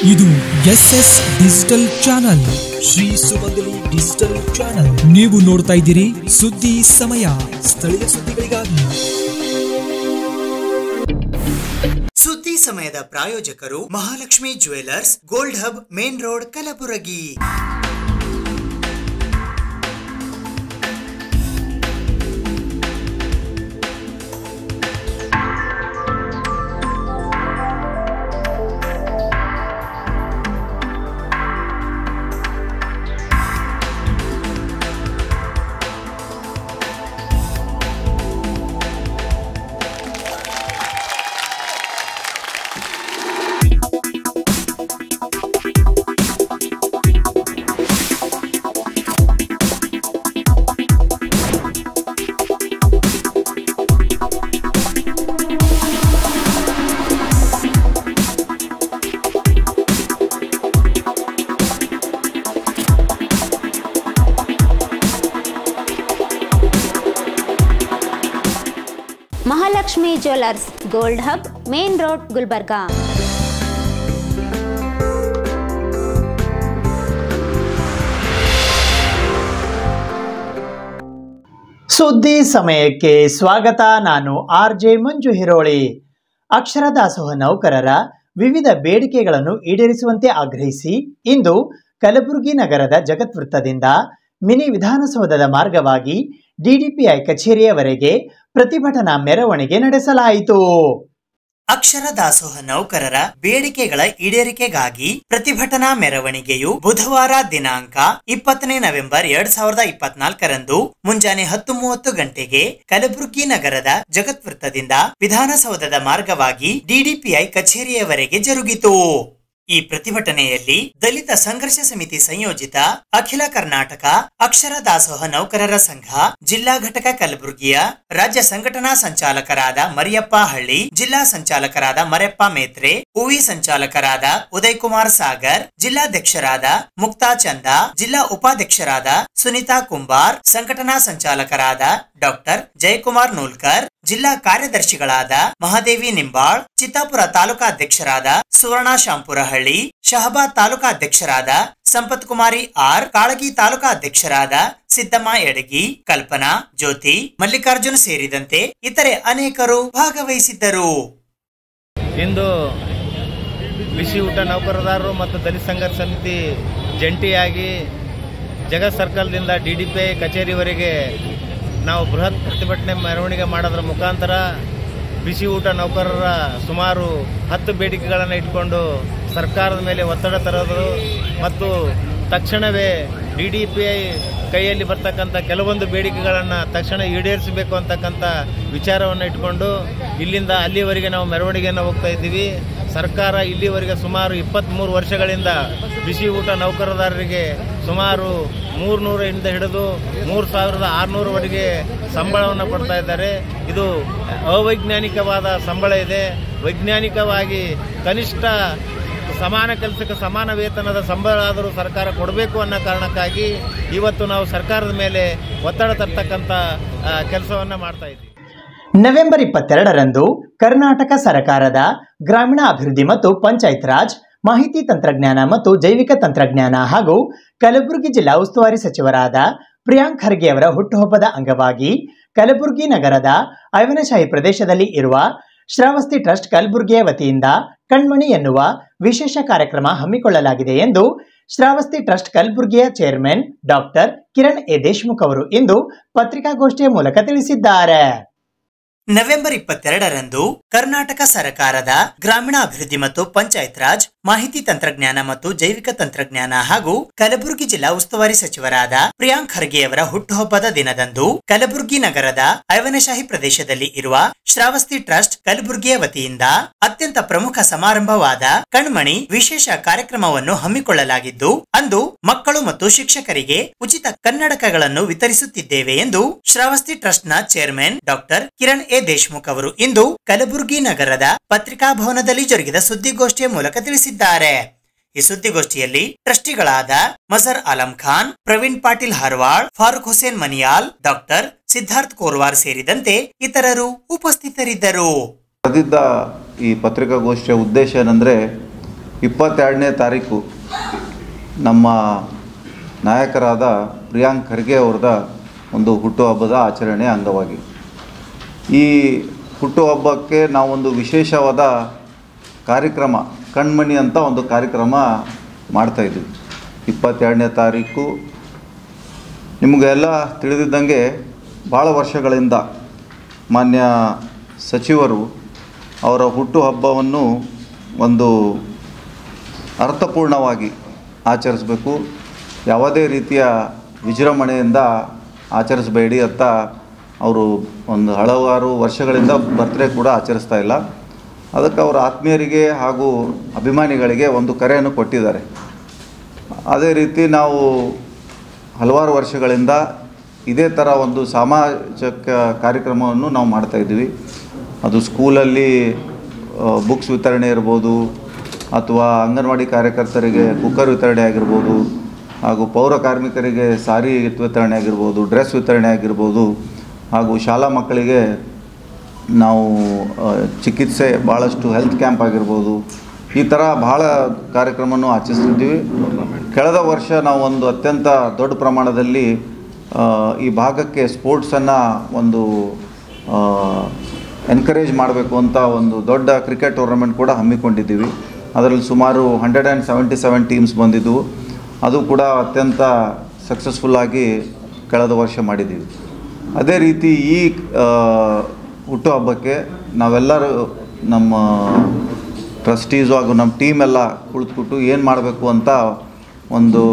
ಇದು S S digital channel Shri Sumangali digital channel ನೀವು ನೋಡ್ತಾ ಇದ್ದೀರಿ ಸುದ್ದಿ ಸಮಯ ಸ್ಥಳೀಯ ಸುದ್ದಿಗಳಿಗಾಗಿ ಸುದ್ದಿ ಸಮಯದ ಪ್ರಾಯೋಜಕರು Mahalakshmi jewellers gold hub main road Kalaburagi Mahalakshmi jewellers gold hub main road Gulbarga ಸುದ್ದಿ ಸಮಯಕ್ಕೆ ಸ್ವಾಗತ ನಾನು ಆರ್ ಜೆ ಮಂಜು ಹಿರೋಳಿ ಅಕ್ಷರ ದಾಸೋಹ ನೌಕರರ ವಿವಿಧ ಬೇಡಿಕೆಗಳನ್ನು ಈಡೇರಿಸುವಂತೆ ಆಗ್ರಹಿಸಿ ಇಂದು ಕಲಬುರಗಿ ನಗರದ ಜಗತ್ ವೃತ್ತದಿಂದ ಮಿನಿ ವಿಧಾನಸೌಧದ ಮಾರ್ಗವಾಗಿ ಡಿಡಿಪಿಐ ಕಚೇರಿಯವರೆಗೆ ಪ್ರತಿಭಟನಾ ಮೆರವಣಿಗೆ ನಡೆಸಲಾಯಿತು ಅಕ್ಷರ ದಾಸೋಹ ನೌಕರರ ಬೇಡಿಕೆಗಳ ಈಡೇರಿಕೆಗಾಗಿ ಪ್ರತಿಭಟನಾ ಮೆರವಣಿಗೆಯು ಬುಧವಾರ ದಿನಾಂಕ ಇಪ್ಪತ್ತನೇ ನವೆಂಬರ್ ಎರಡ್ ಸಾವಿರದ ಇಪ್ಪತ್ನಾಲ್ಕರಂದು ಮುಂಜಾನೆ ಹತ್ತು ಮೂವತ್ತು ಗಂಟೆಗೆ ಕಲಬುರಗಿ ನಗರದ ಜಗತ್ ವೃತ್ತದಿಂದ ವಿಧಾನಸೌಧದ ಮಾರ್ಗವಾಗಿ ಡಿಡಿಪಿಐ ಕಚೇರಿಯವರೆಗೆ ಜರುಗಿತು ಈ ಪ್ರತಿಭಟನೆಯಲ್ಲಿ ದಲಿತ ಸಂಘರ್ಷ ಸಮಿತಿ ಸಂಯೋಜಿತ ಅಖಿಲ ಕರ್ನಾಟಕ ಅಕ್ಷರ ದಾಸೋಹ ನೌಕರರ ಸಂಘ ಜಿಲ್ಲಾ ಘಟಕ ಕಲಬುರಗಿಯ ರಾಜ್ಯ ಸಂಘಟನಾ ಸಂಚಾಲಕರಾದ ಮರಿಯಪ್ಪ ಹಳ್ಳಿ ಜಿಲ್ಲಾ ಸಂಚಾಲಕರಾದ ಮರೆಪ್ಪ ಮೇತ್ರೆ ಉವಿ ಸಂಚಾಲಕರಾದ ಉದಯ್ ಕುಮಾರ್ ಸಾಗರ್ ಜಿಲ್ಲಾಧ್ಯಕ್ಷರಾದ ಮುಕ್ತಾ ಚಂದ ಜಿಲ್ಲಾ ಉಪಾಧ್ಯಕ್ಷರಾದ ಸುನಿತಾ ಕುಂಬಾರ್ ಸಂಘಟನಾ ಸಂಚಾಲಕರಾದ ಡಾಕ್ಟರ್ ಜಯಕುಮಾರ್ ನೂಲ್ಕರ್ ಜಿಲ್ಲಾ ಕಾರ್ಯದರ್ಶಿಗಳಾದ ಮಹಾದೇವಿ ನಿಂಬಾಳ್ ಚಿತ್ತಾಪುರ ತಾಲೂಕಾಧ್ಯಕ್ಷರಾದ ಸುವರ್ಣ ಶಾಂಪುರಹಳ್ಳಿ ಶಹಬಾದ್ ತಾಲೂಕಾಧ್ಯಕ್ಷರಾದ ಸಂಪತ್ ಕುಮಾರಿ ಆರ್ ಕಾಳಗಿ ತಾಲೂಕಾಧ್ಯಕ್ಷರಾದ ಸಿದ್ದಮ್ಮ ಎಡಗಿ ಕಲ್ಪನಾ ಜ್ಯೋತಿ ಮಲ್ಲಿಕಾರ್ಜುನ್ ಸೇರಿದಂತೆ ಇತರೆ ಅನೇಕರು ಭಾಗವಹಿಸಿದ್ದರು ಇಂದು ಬಿಸಿ ಊಟ ನೌಕರದಾರರು ಮತ್ತು ದಲಿತ ಸಂಘರ್ಷ ಸಮಿತಿ ಜಂಟಿಯಾಗಿ ಜಗತ್ ಸರ್ಕಲ್ದಿಂದ ಡಿ ಡಿ ಪಿ ಐ ಕಚೇರಿವರೆಗೆ ನಾವು ಬೃಹತ್ ಪ್ರತಿಭಟನೆ ಮೆರವಣಿಗೆ ಮಾಡೋದ್ರ ಮುಖಾಂತರ ಬಿಸಿ ಊಟ ನೌಕರರ ಸುಮಾರು ಹತ್ತು ಬೇಡಿಕೆಗಳನ್ನು ಇಟ್ಕೊಂಡು ಸರ್ಕಾರದ ಮೇಲೆ ಒತ್ತಡ ತರೋದು ಮತ್ತು ತಕ್ಷಣವೇ ಡಿ ಡಿ ಪಿ ಐ ಕೈಯಲ್ಲಿ ಬರ್ತಕ್ಕಂಥ ಕೆಲವೊಂದು ಬೇಡಿಕೆಗಳನ್ನು ತಕ್ಷಣ ಈಡೇರಿಸಬೇಕು ಅಂತಕ್ಕಂಥ ವಿಚಾರವನ್ನು ಇಟ್ಕೊಂಡು ಇಲ್ಲಿಂದ ಅಲ್ಲಿವರೆಗೆ ನಾವು ಮೆರವಣಿಗೆಯನ್ನು ಹೋಗ್ತಾ ಇದ್ದೀವಿ ಸರ್ಕಾರ ಇಲ್ಲಿವರೆಗೆ ಸುಮಾರು ಇಪ್ಪತ್ತ್ಮೂರು ವರ್ಷಗಳಿಂದ ಬಿಸಿ ಊಟ ನೌಕರದಾರರಿಗೆ ಸುಮಾರು ಮೂರ್ನೂರಿಂದ ಹಿಡಿದು ಮೂರು ಸಾವಿರದ ಆರುನೂರವರೆಗೆ ಸಂಬಳವನ್ನು ಕೊಡ್ತಾ ಇದ್ದಾರೆ ಇದು ಅವೈಜ್ಞಾನಿಕವಾದ ಸಂಬಳ ಇದೆ ವೈಜ್ಞಾನಿಕವಾಗಿ ಕನಿಷ್ಠ ಸಮಾನ ಕೆಲಸಕ್ಕೆ ಸಮಾನ ವೇತನದ ಸಂಬಳ ಆದರೂ ಸರ್ಕಾರ ಕೊಡಬೇಕು ಅನ್ನೋ ಕಾರಣಕ್ಕಾಗಿ ಇವತ್ತು ನಾವು ಸರ್ಕಾರದ ಮೇಲೆ ಒತ್ತಡ ತರ್ತಕ್ಕಂಥ ಕೆಲಸವನ್ನು ಮಾಡ್ತಾ ಇದ್ದೀವಿ ನವೆಂಬರ್ ಇಪ್ಪತ್ತೆರಡರಂದು ಕರ್ನಾಟಕ ಸರ್ಕಾರದ ಗ್ರಾಮೀಣ ಅಭಿವೃದ್ಧಿ ಮತ್ತು ಪಂಚಾಯತ್ ರಾಜ್ ಮಾಹಿತಿ ತಂತ್ರಜ್ಞಾನ ಮತ್ತು ಜೈವಿಕ ತಂತ್ರಜ್ಞಾನ ಹಾಗೂ ಕಲಬುರಗಿ ಜಿಲ್ಲಾ ಉಸ್ತುವಾರಿ ಸಚಿವರಾದ ಪ್ರಿಯಾಂಕ್ ಖರ್ಗೆ ಅವರ ಹುಟ್ಟುಹಬ್ಬದ ಅಂಗವಾಗಿ ಕಲಬುರಗಿ ನಗರದ ಐವನಶಾಹಿ ಪ್ರದೇಶದಲ್ಲಿ ಇರುವ ಶ್ರಾವಸ್ತಿ ಟ್ರಸ್ಟ್ ಕಲಬುರಗಿಯ ವತಿಯಿಂದ ಕಣ್ಮಣಿ ಎನ್ನುವ ವಿಶೇಷ ಕಾರ್ಯಕ್ರಮ ಹಮ್ಮಿಕೊಳ್ಳಲಾಗಿದೆ ಎಂದು ಶ್ರಾವಸ್ತಿ ಟ್ರಸ್ಟ್ ಕಲಬುರಗಿಯ chairman doctor Kiran A Deshmukh ಅವರು ಇಂದು ಪತ್ರಿಕಾಗೋಷ್ಠಿಯ ಮೂಲಕ ತಿಳಿಸಿದ್ದಾರೆ ನವೆಂಬರ್ ಇಪ್ಪತ್ತೆರಡರಂದು ಕರ್ನಾಟಕ ಸರ್ಕಾರದ ಗ್ರಾಮೀಣಾಭಿವೃದ್ಧಿ ಮತ್ತು ಪಂಚಾಯತ್ ರಾಜ್ ಮಾಹಿತಿ ತಂತ್ರಜ್ಞಾನ ಮತ್ತು ಜೈವಿಕ ತಂತ್ರಜ್ಞಾನ ಹಾಗೂ ಕಲಬುರಗಿ ಜಿಲ್ಲಾ ಉಸ್ತುವಾರಿ ಸಚಿವರಾದ ಪ್ರಿಯಾಂಕ್ ಖರ್ಗೆ ಅವರ ಹುಟ್ಟುಹಬ್ಬದ ದಿನದಂದು ಕಲಬುರಗಿ ನಗರದ ಐವನಶಾಹಿ ಪ್ರದೇಶದಲ್ಲಿ ಇರುವ ಶ್ರಾವಸ್ತಿ ಟ್ರಸ್ಟ್ ಕಲಬುರಗಿಯ ವತಿಯಿಂದ ಅತ್ಯಂತ ಪ್ರಮುಖ ಸಮಾರಂಭವಾದ ಕಣ್ಮಣಿ ವಿಶೇಷ ಕಾರ್ಯಕ್ರಮವನ್ನು ಹಮ್ಮಿಕೊಳ್ಳಲಾಗಿದ್ದು ಅಂದು ಮಕ್ಕಳು ಮತ್ತು ಶಿಕ್ಷಕರಿಗೆ ಉಚಿತ ಕನ್ನಡಕಗಳನ್ನು ವಿತರಿಸುತ್ತಿದ್ದೇವೆ ಎಂದು ಶ್ರಾವಸ್ತಿ ಟ್ರಸ್ಟ್ ನ chairman doctor Kiran A Deshmukh ಅವರು ಇಂದು ಕಲಬುರಗಿ ನಗರದ ಪತ್ರಿಕಾ ಭವನದಲ್ಲಿ ಜರುಗಿದ ಸುದ್ದಿಗೋಷ್ಠಿಯ ಮೂಲಕ ತಿಳಿಸಿದ್ದಾರೆ ಈ ಸುದ್ದಿಗೋಷ್ಠಿಯಲ್ಲಿ ಟ್ರಸ್ಟಿಗಳಾದ ಮಜರ್ ಆಲಂ ಖಾನ್ ಪ್ರವೀಣ್ ಪಾಟೀಲ್ ಹರ್ವಾಳ್ ಫಾರೂಕ್ ಹುಸೇನ್ ಮನಿಯಾಲ್ ಡಾಕ್ಟರ್ ಸಿದ್ಧಾರ್ಥ್ ಕೋರ್ವಾರ್ ಸೇರಿದಂತೆ ಇತರರು ಉಪಸ್ಥಿತರಿದ್ದರು ಕರೆದಿದ್ದ ಈ ಪತ್ರಿಕಾಗೋಷ್ಠಿಯ ಉದ್ದೇಶ ಏನಂದರೆ ಇಪ್ಪತ್ತೆರಡನೇ ತಾರೀಕು ನಮ್ಮ ನಾಯಕರಾದ ಪ್ರಿಯಾಂಕ್ ಖರ್ಗೆ ಅವ್ರದ ಒಂದು ಹುಟ್ಟುಹಬ್ಬದ ಆಚರಣೆ ಅಂಗವಾಗಿ ಈ ಹುಟ್ಟುಹಬ್ಬಕ್ಕೆ ನಾವೊಂದು ವಿಶೇಷವಾದ ಕಾರ್ಯಕ್ರಮ ಕಣ್ಮಣಿ ಅಂತ ಒಂದು ಕಾರ್ಯಕ್ರಮ ಮಾಡ್ತಾಯಿದ್ವಿ ಇಪ್ಪತ್ತೆರಡನೇ ತಾರೀಕು ನಿಮಗೆಲ್ಲ ತಿಳಿದಿದ್ದಂಗೆ ಭಾಳ ವರ್ಷಗಳಿಂದ ಮಾನ್ಯ ಸಚಿವರು ಅವರ ಹುಟ್ಟುಹಬ್ಬವನ್ನು ಒಂದು ಅರ್ಥಪೂರ್ಣವಾಗಿ ಆಚರಿಸಬೇಕು ಯಾವುದೇ ರೀತಿಯ ವಿಜೃಂಭಣೆಯಿಂದ ಆಚರಿಸಬೇಡಿ ಅಂತ ಅವರು ಒಂದು ಹಲವಾರು ವರ್ಷಗಳಿಂದ ಬರ್ತ್ಡೇ ಕೂಡ ಆಚರಿಸ್ತಾ ಇಲ್ಲ ಅದಕ್ಕೆ ಅವರ ಆತ್ಮೀಯರಿಗೆ ಹಾಗೂ ಅಭಿಮಾನಿಗಳಿಗೆ ಒಂದು ಕರೆಯನ್ನು ಕೊಟ್ಟಿದ್ದಾರೆ ಅದೇ ರೀತಿ ನಾವು ಹಲವಾರು ವರ್ಷಗಳಿಂದ ಇದೇ ಥರ ಒಂದು ಸಾಮಾಜಿಕ ಕಾರ್ಯಕ್ರಮವನ್ನು ನಾವು ಮಾಡ್ತಾಯಿದ್ವಿ ಅದು ಸ್ಕೂಲಲ್ಲಿ ಬುಕ್ಸ್ ವಿತರಣೆ ಇರ್ಬೋದು ಅಥವಾ ಅಂಗನವಾಡಿ ಕಾರ್ಯಕರ್ತರಿಗೆ ಕುಕ್ಕರ್ ವಿತರಣೆ ಆಗಿರ್ಬೋದು ಹಾಗೂ ಪೌರ ಕಾರ್ಮಿಕರಿಗೆ ಸಾರಿ ವಿತರಣೆ ಆಗಿರ್ಬೋದು ಡ್ರೆಸ್ ವಿತರಣೆ ಆಗಿರ್ಬೋದು ಹಾಗೂ ಶಾಲಾ ಮಕ್ಕಳಿಗೆ ನಾವು ಆ, ಚಿಕಿತ್ಸೆ ಭಾಳಷ್ಟು ಹೆಲ್ತ್ ಕ್ಯಾಂಪ್ ಆಗಿರ್ಬೋದು ಈ ಥರ ಭಾಳ ಕಾರ್ಯಕ್ರಮವನ್ನು ಆಚರಿಸ್ತಿದ್ದೀವಿ ಕಳೆದ ವರ್ಷ ನಾವು ಒಂದು ಅತ್ಯಂತ ದೊಡ್ಡ ಪ್ರಮಾಣದಲ್ಲಿ ಆ, ಈ ಭಾಗಕ್ಕೆ ಸ್ಪೋರ್ಟ್ಸನ್ನು ಒಂದು ಎನ್ಕರೇಜ್ ಮಾಡಬೇಕು ಅಂತ ಒಂದು ದೊಡ್ಡ ಕ್ರಿಕೆಟ್ ಟೂರ್ನಮೆಂಟ್ ಕೂಡ ಹಮ್ಮಿಕೊಂಡಿದ್ದೀವಿ ಅದರಲ್ಲಿ ಸುಮಾರು hundred and seventy seven teams ಬಂದಿದ್ದವು ಅದು ಕೂಡ ಅತ್ಯಂತ ಸಕ್ಸಸ್ಫುಲ್ಲಾಗಿ ಕಳೆದ ವರ್ಷ ಮಾಡಿದ್ದೀವಿ ಅದೇ ರೀತಿ ಈ ಆ, ಹುಟ್ಟುಹಬ್ಬಕ್ಕೆ ನಾವೆಲ್ಲರೂ ನಮ್ಮ ಟ್ರಸ್ಟೀಸು ಹಾಗೂ ನಮ್ಮ ಟೀಮ್ ಎಲ್ಲ ಕುಳಿತುಬಿಟ್ಟು ಏನು ಮಾಡಬೇಕು ಅಂತ ಒಂದು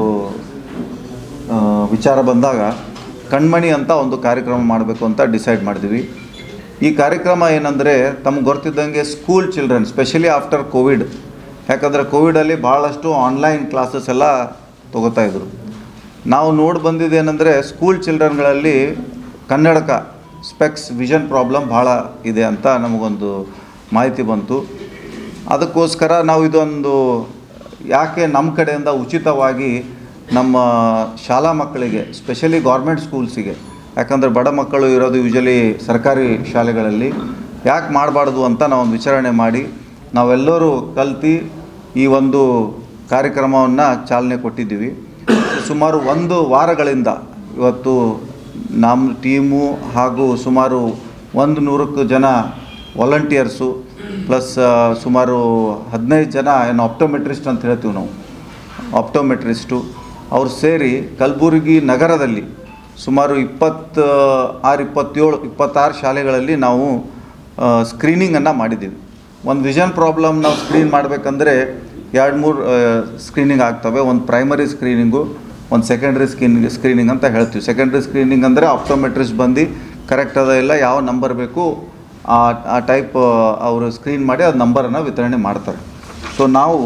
ಆ, ವಿಚಾರ ಬಂದಾಗ ಕಣ್ಮಣಿ ಅಂತ ಒಂದು ಕಾರ್ಯಕ್ರಮ ಮಾಡಬೇಕು ಅಂತ ಡಿಸೈಡ್ ಮಾಡಿದ್ವಿ ಈ ಕಾರ್ಯಕ್ರಮ ಏನಂದರೆ ತಮ್ಗೆ ಗೊತ್ತಿದ್ದಂಗೆ school children specially after covid ಯಾಕಂದರೆ ಕೋವಿಡಲ್ಲಿ ಭಾಳಷ್ಟು ಆನ್ಲೈನ್ ಕ್ಲಾಸಸ್ ಎಲ್ಲ ತೊಗೋತಾ ಇದ್ರು ನಾವು ನೋಡಿ ಬಂದಿದ್ದೇನೆಂದರೆ ಸ್ಕೂಲ್ ಚಿಲ್ಡ್ರನ್ಗಳಲ್ಲಿ ಕನ್ನಡಕ ಸ್ಪೆಕ್ಸ್ ವಿಷನ್ ಪ್ರಾಬ್ಲಮ್ ಭಾಳ ಇದೆ ಅಂತ ನಮಗೊಂದು ಮಾಹಿತಿ ಬಂತು ಅದಕ್ಕೋಸ್ಕರ ನಾವು ಇದೊಂದು ಯಾಕೆ ನಮ್ಮ ಕಡೆಯಿಂದ ಉಚಿತವಾಗಿ ನಮ್ಮ ಶಾಲಾ ಮಕ್ಕಳಿಗೆ ಸ್ಪೆಷಲಿ ಗೌರ್ಮೆಂಟ್ ಸ್ಕೂಲ್ಸಿಗೆ ಯಾಕಂದರೆ ಬಡ ಮಕ್ಕಳು ಇರೋದು ಯೂಶಲಿ ಸರ್ಕಾರಿ ಶಾಲೆಗಳಲ್ಲಿ ಯಾಕೆ ಮಾಡಬಾರ್ದು ಅಂತ ನಾವು ಒಂದು ವಿಚಾರಣೆ ಮಾಡಿ ನಾವೆಲ್ಲರೂ ಕಲ್ತು ಈ ಒಂದು ಕಾರ್ಯಕ್ರಮವನ್ನು ಚಾಲನೆ ಕೊಟ್ಟಿದ್ದೀವಿ ಸುಮಾರು ಒಂದು ವಾರಗಳಿಂದ ಇವತ್ತು ನಮ್ಮ ಟೀಮು ಹಾಗೂ ಸುಮಾರು ಒಂದು ನೂರಕ್ಕೂ ಜನ ವಾಲಂಟಿಯರ್ಸು ಪ್ಲಸ್ ಸುಮಾರು ಹದಿನೈದು ಜನ ಏನು ಆಪ್ಟೋಮೆಟ್ರಿಸ್ಟ್ ಅಂತ ಹೇಳ್ತೀವಿ ನಾವು ಆಪ್ಟೋಮೆಟ್ರಿಸ್ಟು ಅವ್ರು ಸೇರಿ ಕಲಬುರಗಿ ನಗರದಲ್ಲಿ ಸುಮಾರು ಇಪ್ಪತ್ತು ಆರು ಇಪ್ಪತ್ತೇಳು ಇಪ್ಪತ್ತಾರು ಶಾಲೆಗಳಲ್ಲಿ ನಾವು ಸ್ಕ್ರೀನಿಂಗನ್ನು ಮಾಡಿದ್ದೀವಿ ಒಂದು ವಿಷನ್ ಪ್ರಾಬ್ಲಮ್ ನಾವು ಸ್ಕ್ರೀನ್ ಮಾಡಬೇಕಂದ್ರೆ ಎರಡು ಮೂರು ಸ್ಕ್ರೀನಿಂಗ್ ಆಗ್ತವೆ ಒಂದು ಪ್ರೈಮರಿ ಸ್ಕ್ರೀನಿಂಗು ಒಂದು ಸೆಕೆಂಡ್ರಿ ಸ್ಕ್ರೀನ್ ಸ್ಕ್ರೀನಿಂಗ್ ಅಂತ ಹೇಳ್ತೀವಿ ಸೆಕೆಂಡ್ರಿ ಸ್ಕ್ರೀನಿಂಗ್ ಅಂದರೆ ಆಪ್ಟೋಮೆಟ್ರಿಸ್ಟ್ ಬಂದು ಕರೆಕ್ಟ್ ಅದ ಇಲ್ಲ ಯಾವ ನಂಬರ್ ಬೇಕು ಆ ಆ ಟೈಪ್ ಅವರು ಸ್ಕ್ರೀನ್ ಮಾಡಿ ಅದು ನಂಬರನ್ನು ವಿತರಣೆ ಮಾಡ್ತಾರೆ ಸೊ ನಾವು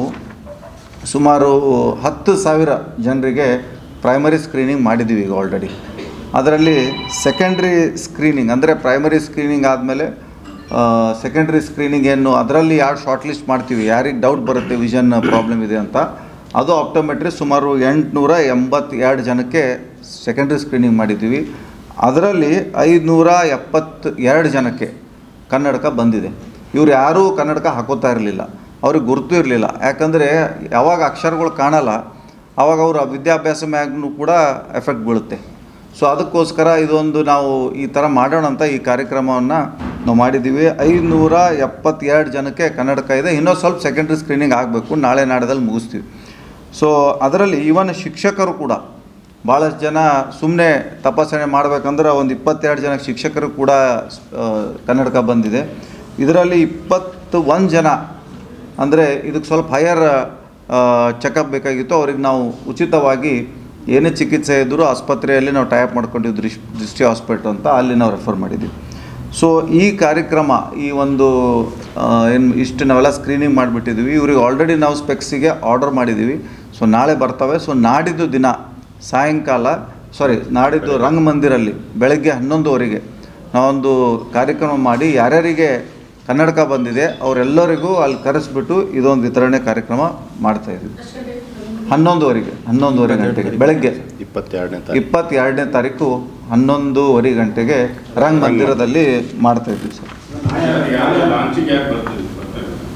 ಸುಮಾರು ಹತ್ತು ಸಾವಿರ ಜನರಿಗೆ ಪ್ರೈಮರಿ ಸ್ಕ್ರೀನಿಂಗ್ ಮಾಡಿದ್ದೀವಿ ಈಗ ಆಲ್ರೆಡಿ ಅದರಲ್ಲಿ ಸೆಕೆಂಡ್ರಿ ಸ್ಕ್ರೀನಿಂಗ್ ಅಂದರೆ ಪ್ರೈಮರಿ ಸ್ಕ್ರೀನಿಂಗ್ ಆದಮೇಲೆ ಸೆಕೆಂಡ್ರಿ ಸ್ಕ್ರೀನಿಂಗ್ ಏನು ಅದರಲ್ಲಿ ಯಾರು ಶಾರ್ಟ್ ಲಿಸ್ಟ್ ಮಾಡ್ತೀವಿ ಯಾರಿಗೆ ಡೌಟ್ ಬರುತ್ತೆ ವಿಷನ್ ಪ್ರಾಬ್ಲಮ್ ಇದೆ ಅಂತ ಅದು ಆಪ್ಟೋಮೆಟ್ರಿ ಸುಮಾರು ಎಂಟುನೂರ ಎಂಬತ್ತೆರಡು ಜನಕ್ಕೆ ಸೆಕೆಂಡ್ರಿ ಸ್ಕ್ರೀನಿಂಗ್ ಮಾಡಿದ್ದೀವಿ ಅದರಲ್ಲಿ ಐದುನೂರ ಎಪ್ಪತ್ತು ಎರಡು ಜನಕ್ಕೆ ಕನ್ನಡಕ ಬಂದಿದೆ ಇವ್ರು ಯಾರೂ ಕನ್ನಡಕ ಹಾಕೋತಾ ಇರಲಿಲ್ಲ ಅವ್ರಿಗೆ ಗುರುತು ಇರಲಿಲ್ಲ ಯಾಕಂದರೆ ಯಾವಾಗ ಅಕ್ಷರಗಳು ಕಾಣಲ್ಲ ಆವಾಗ ಅವ್ರ ವಿದ್ಯಾಭ್ಯಾಸ ಮ್ಯಾಗ್ನೂ ಕೂಡ ಎಫೆಕ್ಟ್ ಬೀಳುತ್ತೆ ಸೊ ಅದಕ್ಕೋಸ್ಕರ ಇದೊಂದು ನಾವು ಈ ಥರ ಮಾಡೋಣ ಅಂತ ಈ ಕಾರ್ಯಕ್ರಮವನ್ನು ನಾವು ಮಾಡಿದ್ದೀವಿ ಐದುನೂರ ಎಪ್ಪತ್ತೆರಡು ಜನಕ್ಕೆ ಕನ್ನಡಕ ಇದೆ ಇನ್ನೂ ಸ್ವಲ್ಪ ಸೆಕೆಂಡ್ರಿ ಸ್ಕ್ರೀನಿಂಗ್ ಆಗಬೇಕು ನಾಳೆ ನಾಡದಲ್ಲಿ ಮುಗಿಸ್ತೀವಿ ಸೊ ಅದರಲ್ಲಿ ಈವನ್ ಶಿಕ್ಷಕರು ಕೂಡ ಭಾಳಷ್ಟು ಜನ ಸುಮ್ಮನೆ ತಪಾಸಣೆ ಮಾಡಬೇಕಂದ್ರೆ ಒಂದು ಇಪ್ಪತ್ತೆರಡು ಜನ ಶಿಕ್ಷಕರು ಕೂಡ ಆ, ಕನ್ನಡಕ ಬಂದಿದೆ ಇದರಲ್ಲಿ ಇಪ್ಪತ್ತು ಒಂದು ಜನ ಅಂದರೆ ಇದಕ್ಕೆ ಸ್ವಲ್ಪ ಹೈಯರ್ ಚೆಕಪ್ ಬೇಕಾಗಿತ್ತು ಅವ್ರಿಗೆ ನಾವು ಉಚಿತವಾಗಿ ಏನೇ ಚಿಕಿತ್ಸೆ ಇದ್ದರೂ ಆಸ್ಪತ್ರೆಯಲ್ಲಿ ನಾವು ಟೈಪ್ ಮಾಡ್ಕೊಂಡಿದ್ದು ದೃಷ್ಟಿ ದೃಷ್ಟಿ ಹಾಸ್ಪಿಟ್ಲ್ ಅಂತ ಅಲ್ಲಿ ನಾವು ರೆಫರ್ ಮಾಡಿದ್ದೀವಿ ಸೊ ಈ ಕಾರ್ಯಕ್ರಮ ಈ ಒಂದು ಏನು ಇಷ್ಟು ನಾವೆಲ್ಲ ಸ್ಕ್ರೀನಿಂಗ್ ಮಾಡಿಬಿಟ್ಟಿದ್ವಿ ಇವ್ರಿಗೆ ಆಲ್ರೆಡಿ ನಾವು ಸ್ಪೆಕ್ಸಿಗೆ ಆರ್ಡರ್ ಮಾಡಿದ್ದೀವಿ ಸೊ ನಾಳೆ ಬರ್ತವೆ ಸೊ ನಾಡಿದ್ದು ದಿನ ಸಾಯಂಕಾಲ ಸಾರಿ ನಾಡಿದ್ದು ರಂಗಮಂದಿರಲ್ಲಿ ಬೆಳಗ್ಗೆ ಹನ್ನೊಂದುವರೆಗೆ ನಾವೊಂದು ಕಾರ್ಯಕ್ರಮ ಮಾಡಿ ಯಾರ್ಯಾರಿಗೆ ಕನ್ನಡಕ ಬಂದಿದೆ ಅವರೆಲ್ಲರಿಗೂ ಅಲ್ಲಿ ಕರೆಸ್ಬಿಟ್ಟು ಇದೊಂದು ವಿತರಣೆ ಕಾರ್ಯಕ್ರಮ ಮಾಡ್ತಾಯಿದ್ವಿ ಹನ್ನೊಂದುವರೆಗೆ ಹನ್ನೊಂದುವರೆ ಗಂಟೆಗೆ ಬೆಳಗ್ಗೆ ಇಪ್ಪತ್ತೆರಡನೇ ಇಪ್ಪತ್ತೆರಡನೇ ತಾರೀಕು ಹನ್ನೊಂದೂವರೆ ಗಂಟೆಗೆ ರಂಗ ಮಂದಿರದಲ್ಲಿ ಮಾಡ್ತಾ ಇದ್ವಿ ಸರ್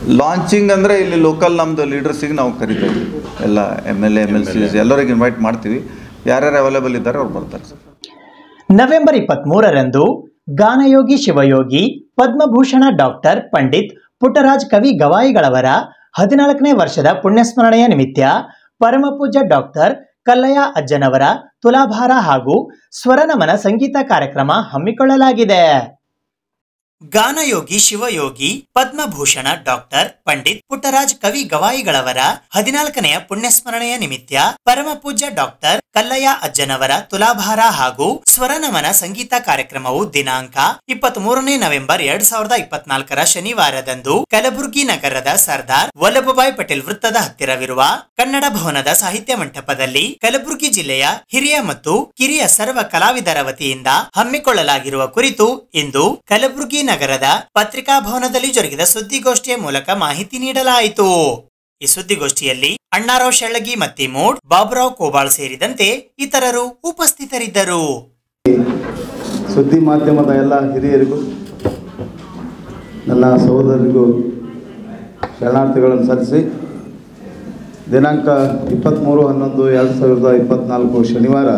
ಲಾಂಚಿಂಗ್ ಅಂದರೆ ಇಲ್ಲಿ ಲೋಕಲ್ ನಮ್ಮದು ಲೀಡರ್ಸಿಗೆ ನಾವು ಕರಿತಾ ಇದ್ದೀವಿ ಎಲ್ಲ M L A M L C ಎಲ್ಲರಿಗೆ ಇನ್ವೈಟ್ ಮಾಡ್ತೀವಿ ಯಾರ್ಯಾರು ಅವೈಲೇಬಲ್ ಇದ್ದಾರೆ ಅವ್ರು ಬರ್ತಾರೆ ಸರ್ ನವೆಂಬರ್ ಇಪ್ಪತ್ಮೂರರಂದು ಗಾನಯೋಗಿ ಶಿವಯೋಗಿ ಪದ್ಮಭೂಷಣ ಡಾಕ್ಟರ್ ಪಂಡಿತ್ ಪುಟ್ಟರಾಜ್ ಕವಿ ಗವಾಯಿಗಳವರ ಹದಿನಾಲ್ಕನೇ ವರ್ಷದ ಪುಣ್ಯಸ್ಮರಣೆಯ ನಿಮಿತ್ತ ಪರಮಪೂಜ್ಯ ಡಾಕ್ಟರ್ ಕಲ್ಲಯ್ಯ ಅಜ್ಜನವರ ತುಲಾಭಾರ ಹಾಗೂ ಸ್ವರನಮನ ಸಂಗೀತ ಕಾರ್ಯಕ್ರಮ ಹಮ್ಮಿಕೊಳ್ಳಲಾಗಿದೆ ಗಾನಯೋಗಿ ಶಿವಯೋಗಿ ಪದ್ಮಭೂಷಣ ಡಾಕ್ಟರ್ ಪಂಡಿತ್ ಪುಟ್ಟರಾಜ್ ಕವಿ ಗವಾಯಿಗಳವರ ಹದಿನಾಲ್ಕನೆಯ ಪುಣ್ಯಸ್ಮರಣೆಯ ನಿಮಿತ್ತ ಪರಮಪೂಜ್ಯ ಡಾಕ್ಟರ್ ಕಲ್ಲಯ್ಯ ಅಜ್ಜನವರ ತುಲಾಭಾರ ಹಾಗೂ ಸ್ವರನಮನ ಸಂಗೀತ ಕಾರ್ಯಕ್ರಮವು ದಿನಾಂಕ ಇಪ್ಪತ್ತ್ ಮೂರನೇ ನವೆಂಬರ್ ಎರಡ್ ಸಾವಿರದ ಇಪ್ಪತ್ನಾಲ್ಕರ ಶನಿವಾರದಂದು ಕಲಬುರಗಿ ನಗರದ ಸರ್ದಾರ್ ವಲ್ಲಭಭಾಯ್ ಪಟೇಲ್ ವೃತ್ತದ ಹತ್ತಿರವಿರುವ ಕನ್ನಡ ಭವನದ ಸಾಹಿತ್ಯ ಮಂಟಪದಲ್ಲಿ ಕಲಬುರಗಿ ಜಿಲ್ಲೆಯ ಹಿರಿಯ ಮತ್ತು ಕಿರಿಯ ಸರ್ವ ಕಲಾವಿದರ ವತಿಯಿಂದ ಹಮ್ಮಿಕೊಳ್ಳಲಾಗಿರುವ ಕುರಿತು ಇಂದು ಕಲಬುರಗಿ ನಗರದ ಪತ್ರಿಕಾ ಭವನದಲ್ಲಿ ಜರುಗಿದ ಸುದ್ದಿಗೋಷ್ಠಿಯ ಮೂಲಕ ಮಾಹಿತಿ ನೀಡಲಾಯಿತು ಈ ಸುದ್ದಿಗೋಷ್ಠಿಯಲ್ಲಿ ಅಣ್ಣಾರಾವ್ ಶೆಳ್ಳಗಿ ಮತ್ತಿಮೂಡ್ ಬಾಬುರಾವ್ ಕೋಬಾಳ್ ಸೇರಿದಂತೆ ಇತರರು ಉಪಸ್ಥಿತರಿದ್ದರು ಸುದ್ದಿ ಮಾಧ್ಯಮದ ಎಲ್ಲ ಹಿರಿಯರಿಗೂ ನನ್ನ ಸಹೋದರರಿಗೂ ಶರಣಾರ್ಥಿಗಳನ್ನು ಸಲ್ಲಿಸಿ ದಿನಾಂಕ ಇಪ್ಪತ್ತ್ಮೂರು ಹನ್ನೊಂದು ಎರಡು ಸಾವಿರದ ಇಪ್ಪತ್ತ್ನಾಲ್ಕು ಶನಿವಾರ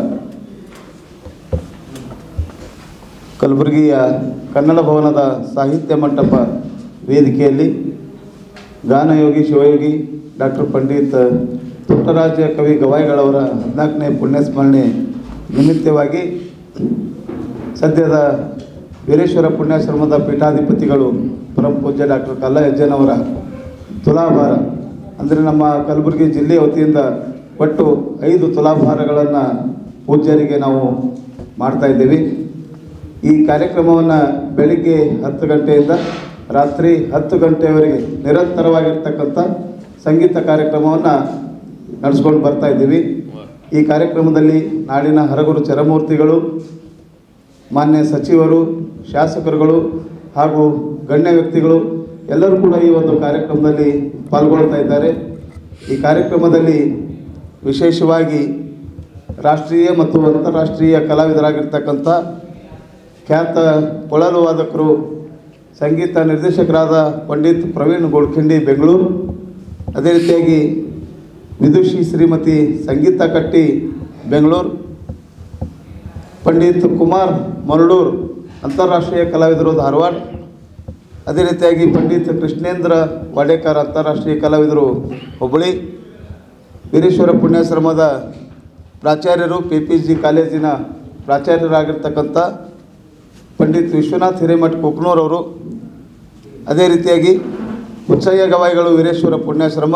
ಕಲಬುರಗಿಯ ಕನ್ನಡ ಭವನದ ಸಾಹಿತ್ಯ ಮಂಟಪ ವೇದಿಕೆಯಲ್ಲಿ ಗಾನಯೋಗಿ ಶಿವಯೋಗಿ ಡಾಕ್ಟರ್ ಪಂಡಿತ್ ಪುಟ್ಟರಾಜ ಕವಿ ಗವಾಯಿಗಳವರ ಹದಿನಾಲ್ಕನೇ ಪುಣ್ಯಸ್ಮರಣೆ ನಿಮಿತ್ತವಾಗಿ ಸದ್ಯದ ವೀರೇಶ್ವರ ಪುಣ್ಯಾಶ್ರಮದ ಪೀಠಾಧಿಪತಿಗಳು ಪರಮ ಪೂಜ್ಯ ಡಾಕ್ಟರ್ ಕಲ್ಲಯ್ಯಜ್ಜನವರ ತುಲಾಭಾರ ಅಂದರೆ ನಮ್ಮ ಕಲಬುರಗಿ ಜಿಲ್ಲೆಯ ವತಿಯಿಂದ ಒಟ್ಟು ಐದು ತುಲಾಭಾರಗಳನ್ನು ಪೂಜ್ಯರಿಗೆ ನಾವು ಮಾಡ್ತಾ ಇದ್ದೀವಿ ಈ ಕಾರ್ಯಕ್ರಮವನ್ನು ಬೆಳಿಗ್ಗೆ ಹತ್ತು ಗಂಟೆಯಿಂದ ರಾತ್ರಿ ಹತ್ತು ಗಂಟೆಯವರೆಗೆ ನಿರಂತರವಾಗಿರ್ತಕ್ಕಂಥ ಸಂಗೀತ ಕಾರ್ಯಕ್ರಮವನ್ನು ನಡೆಸ್ಕೊಂಡು ಬರ್ತಾ ಇದ್ದೀವಿ ಈ ಕಾರ್ಯಕ್ರಮದಲ್ಲಿ ನಾಡಿನ ಹರಗುರು ಚರಮೂರ್ತಿಗಳು ಮಾನ್ಯ ಸಚಿವರು ಶಾಸಕರುಗಳು ಹಾಗೂ ಗಣ್ಯ ವ್ಯಕ್ತಿಗಳು ಎಲ್ಲರೂ ಕೂಡ ಈ ಒಂದು ಕಾರ್ಯಕ್ರಮದಲ್ಲಿ ಪಾಲ್ಗೊಳ್ತಾ ಇದ್ದಾರೆ ಈ ಕಾರ್ಯಕ್ರಮದಲ್ಲಿ ವಿಶೇಷವಾಗಿ ರಾಷ್ಟ್ರೀಯ ಮತ್ತು ಅಂತಾರಾಷ್ಟ್ರೀಯ ಕಲಾವಿದರಾಗಿರ್ತಕ್ಕಂಥ ಖ್ಯಾತ ಕೊಳಲು ವಾದಕರು ಸಂಗೀತ ನಿರ್ದೇಶಕರಾದ ಪಂಡಿತ್ ಪ್ರವೀಣ್ ಗೋಡ್ಖಿಂಡಿ ಬೆಂಗಳೂರು ಅದೇ ರೀತಿಯಾಗಿ ವಿದುಷಿ ಶ್ರೀಮತಿ ಸಂಗೀತ ಕಟ್ಟಿ ಬೆಂಗಳೂರು ಪಂಡಿತ್ ಕುಮಾರ್ ಮರಡೂರ್ ಅಂತಾರಾಷ್ಟ್ರೀಯ ಕಲಾವಿದರು ಧಾರವಾಡ ಅದೇ ರೀತಿಯಾಗಿ ಪಂಡಿತ್ ಕೃಷ್ಣೇಂದ್ರ ವಾಡೇಕರ್ ಅಂತಾರಾಷ್ಟ್ರೀಯ ಕಲಾವಿದರು ಹುಬ್ಬಳ್ಳಿ ವೀರೇಶ್ವರ ಪುಣ್ಯಾಶ್ರಮದ ಪ್ರಾಚಾರ್ಯರು ಕೆ ಪಿ ಜಿ ಕಾಲೇಜಿನ ಪ್ರಾಚಾರ್ಯರಾಗಿರ್ತಕ್ಕಂಥ ಪಂಡಿತ್ ವಿಶ್ವನಾಥ್ ಹಿರೇಮಠ್ ಕುಕ್ನೂರವರು ಅದೇ ರೀತಿಯಾಗಿ ಹುಚ್ಚಯ್ಯ ಗವಾಯಿಗಳು ವೀರೇಶ್ವರ ಪುಣ್ಯಾಶ್ರಮ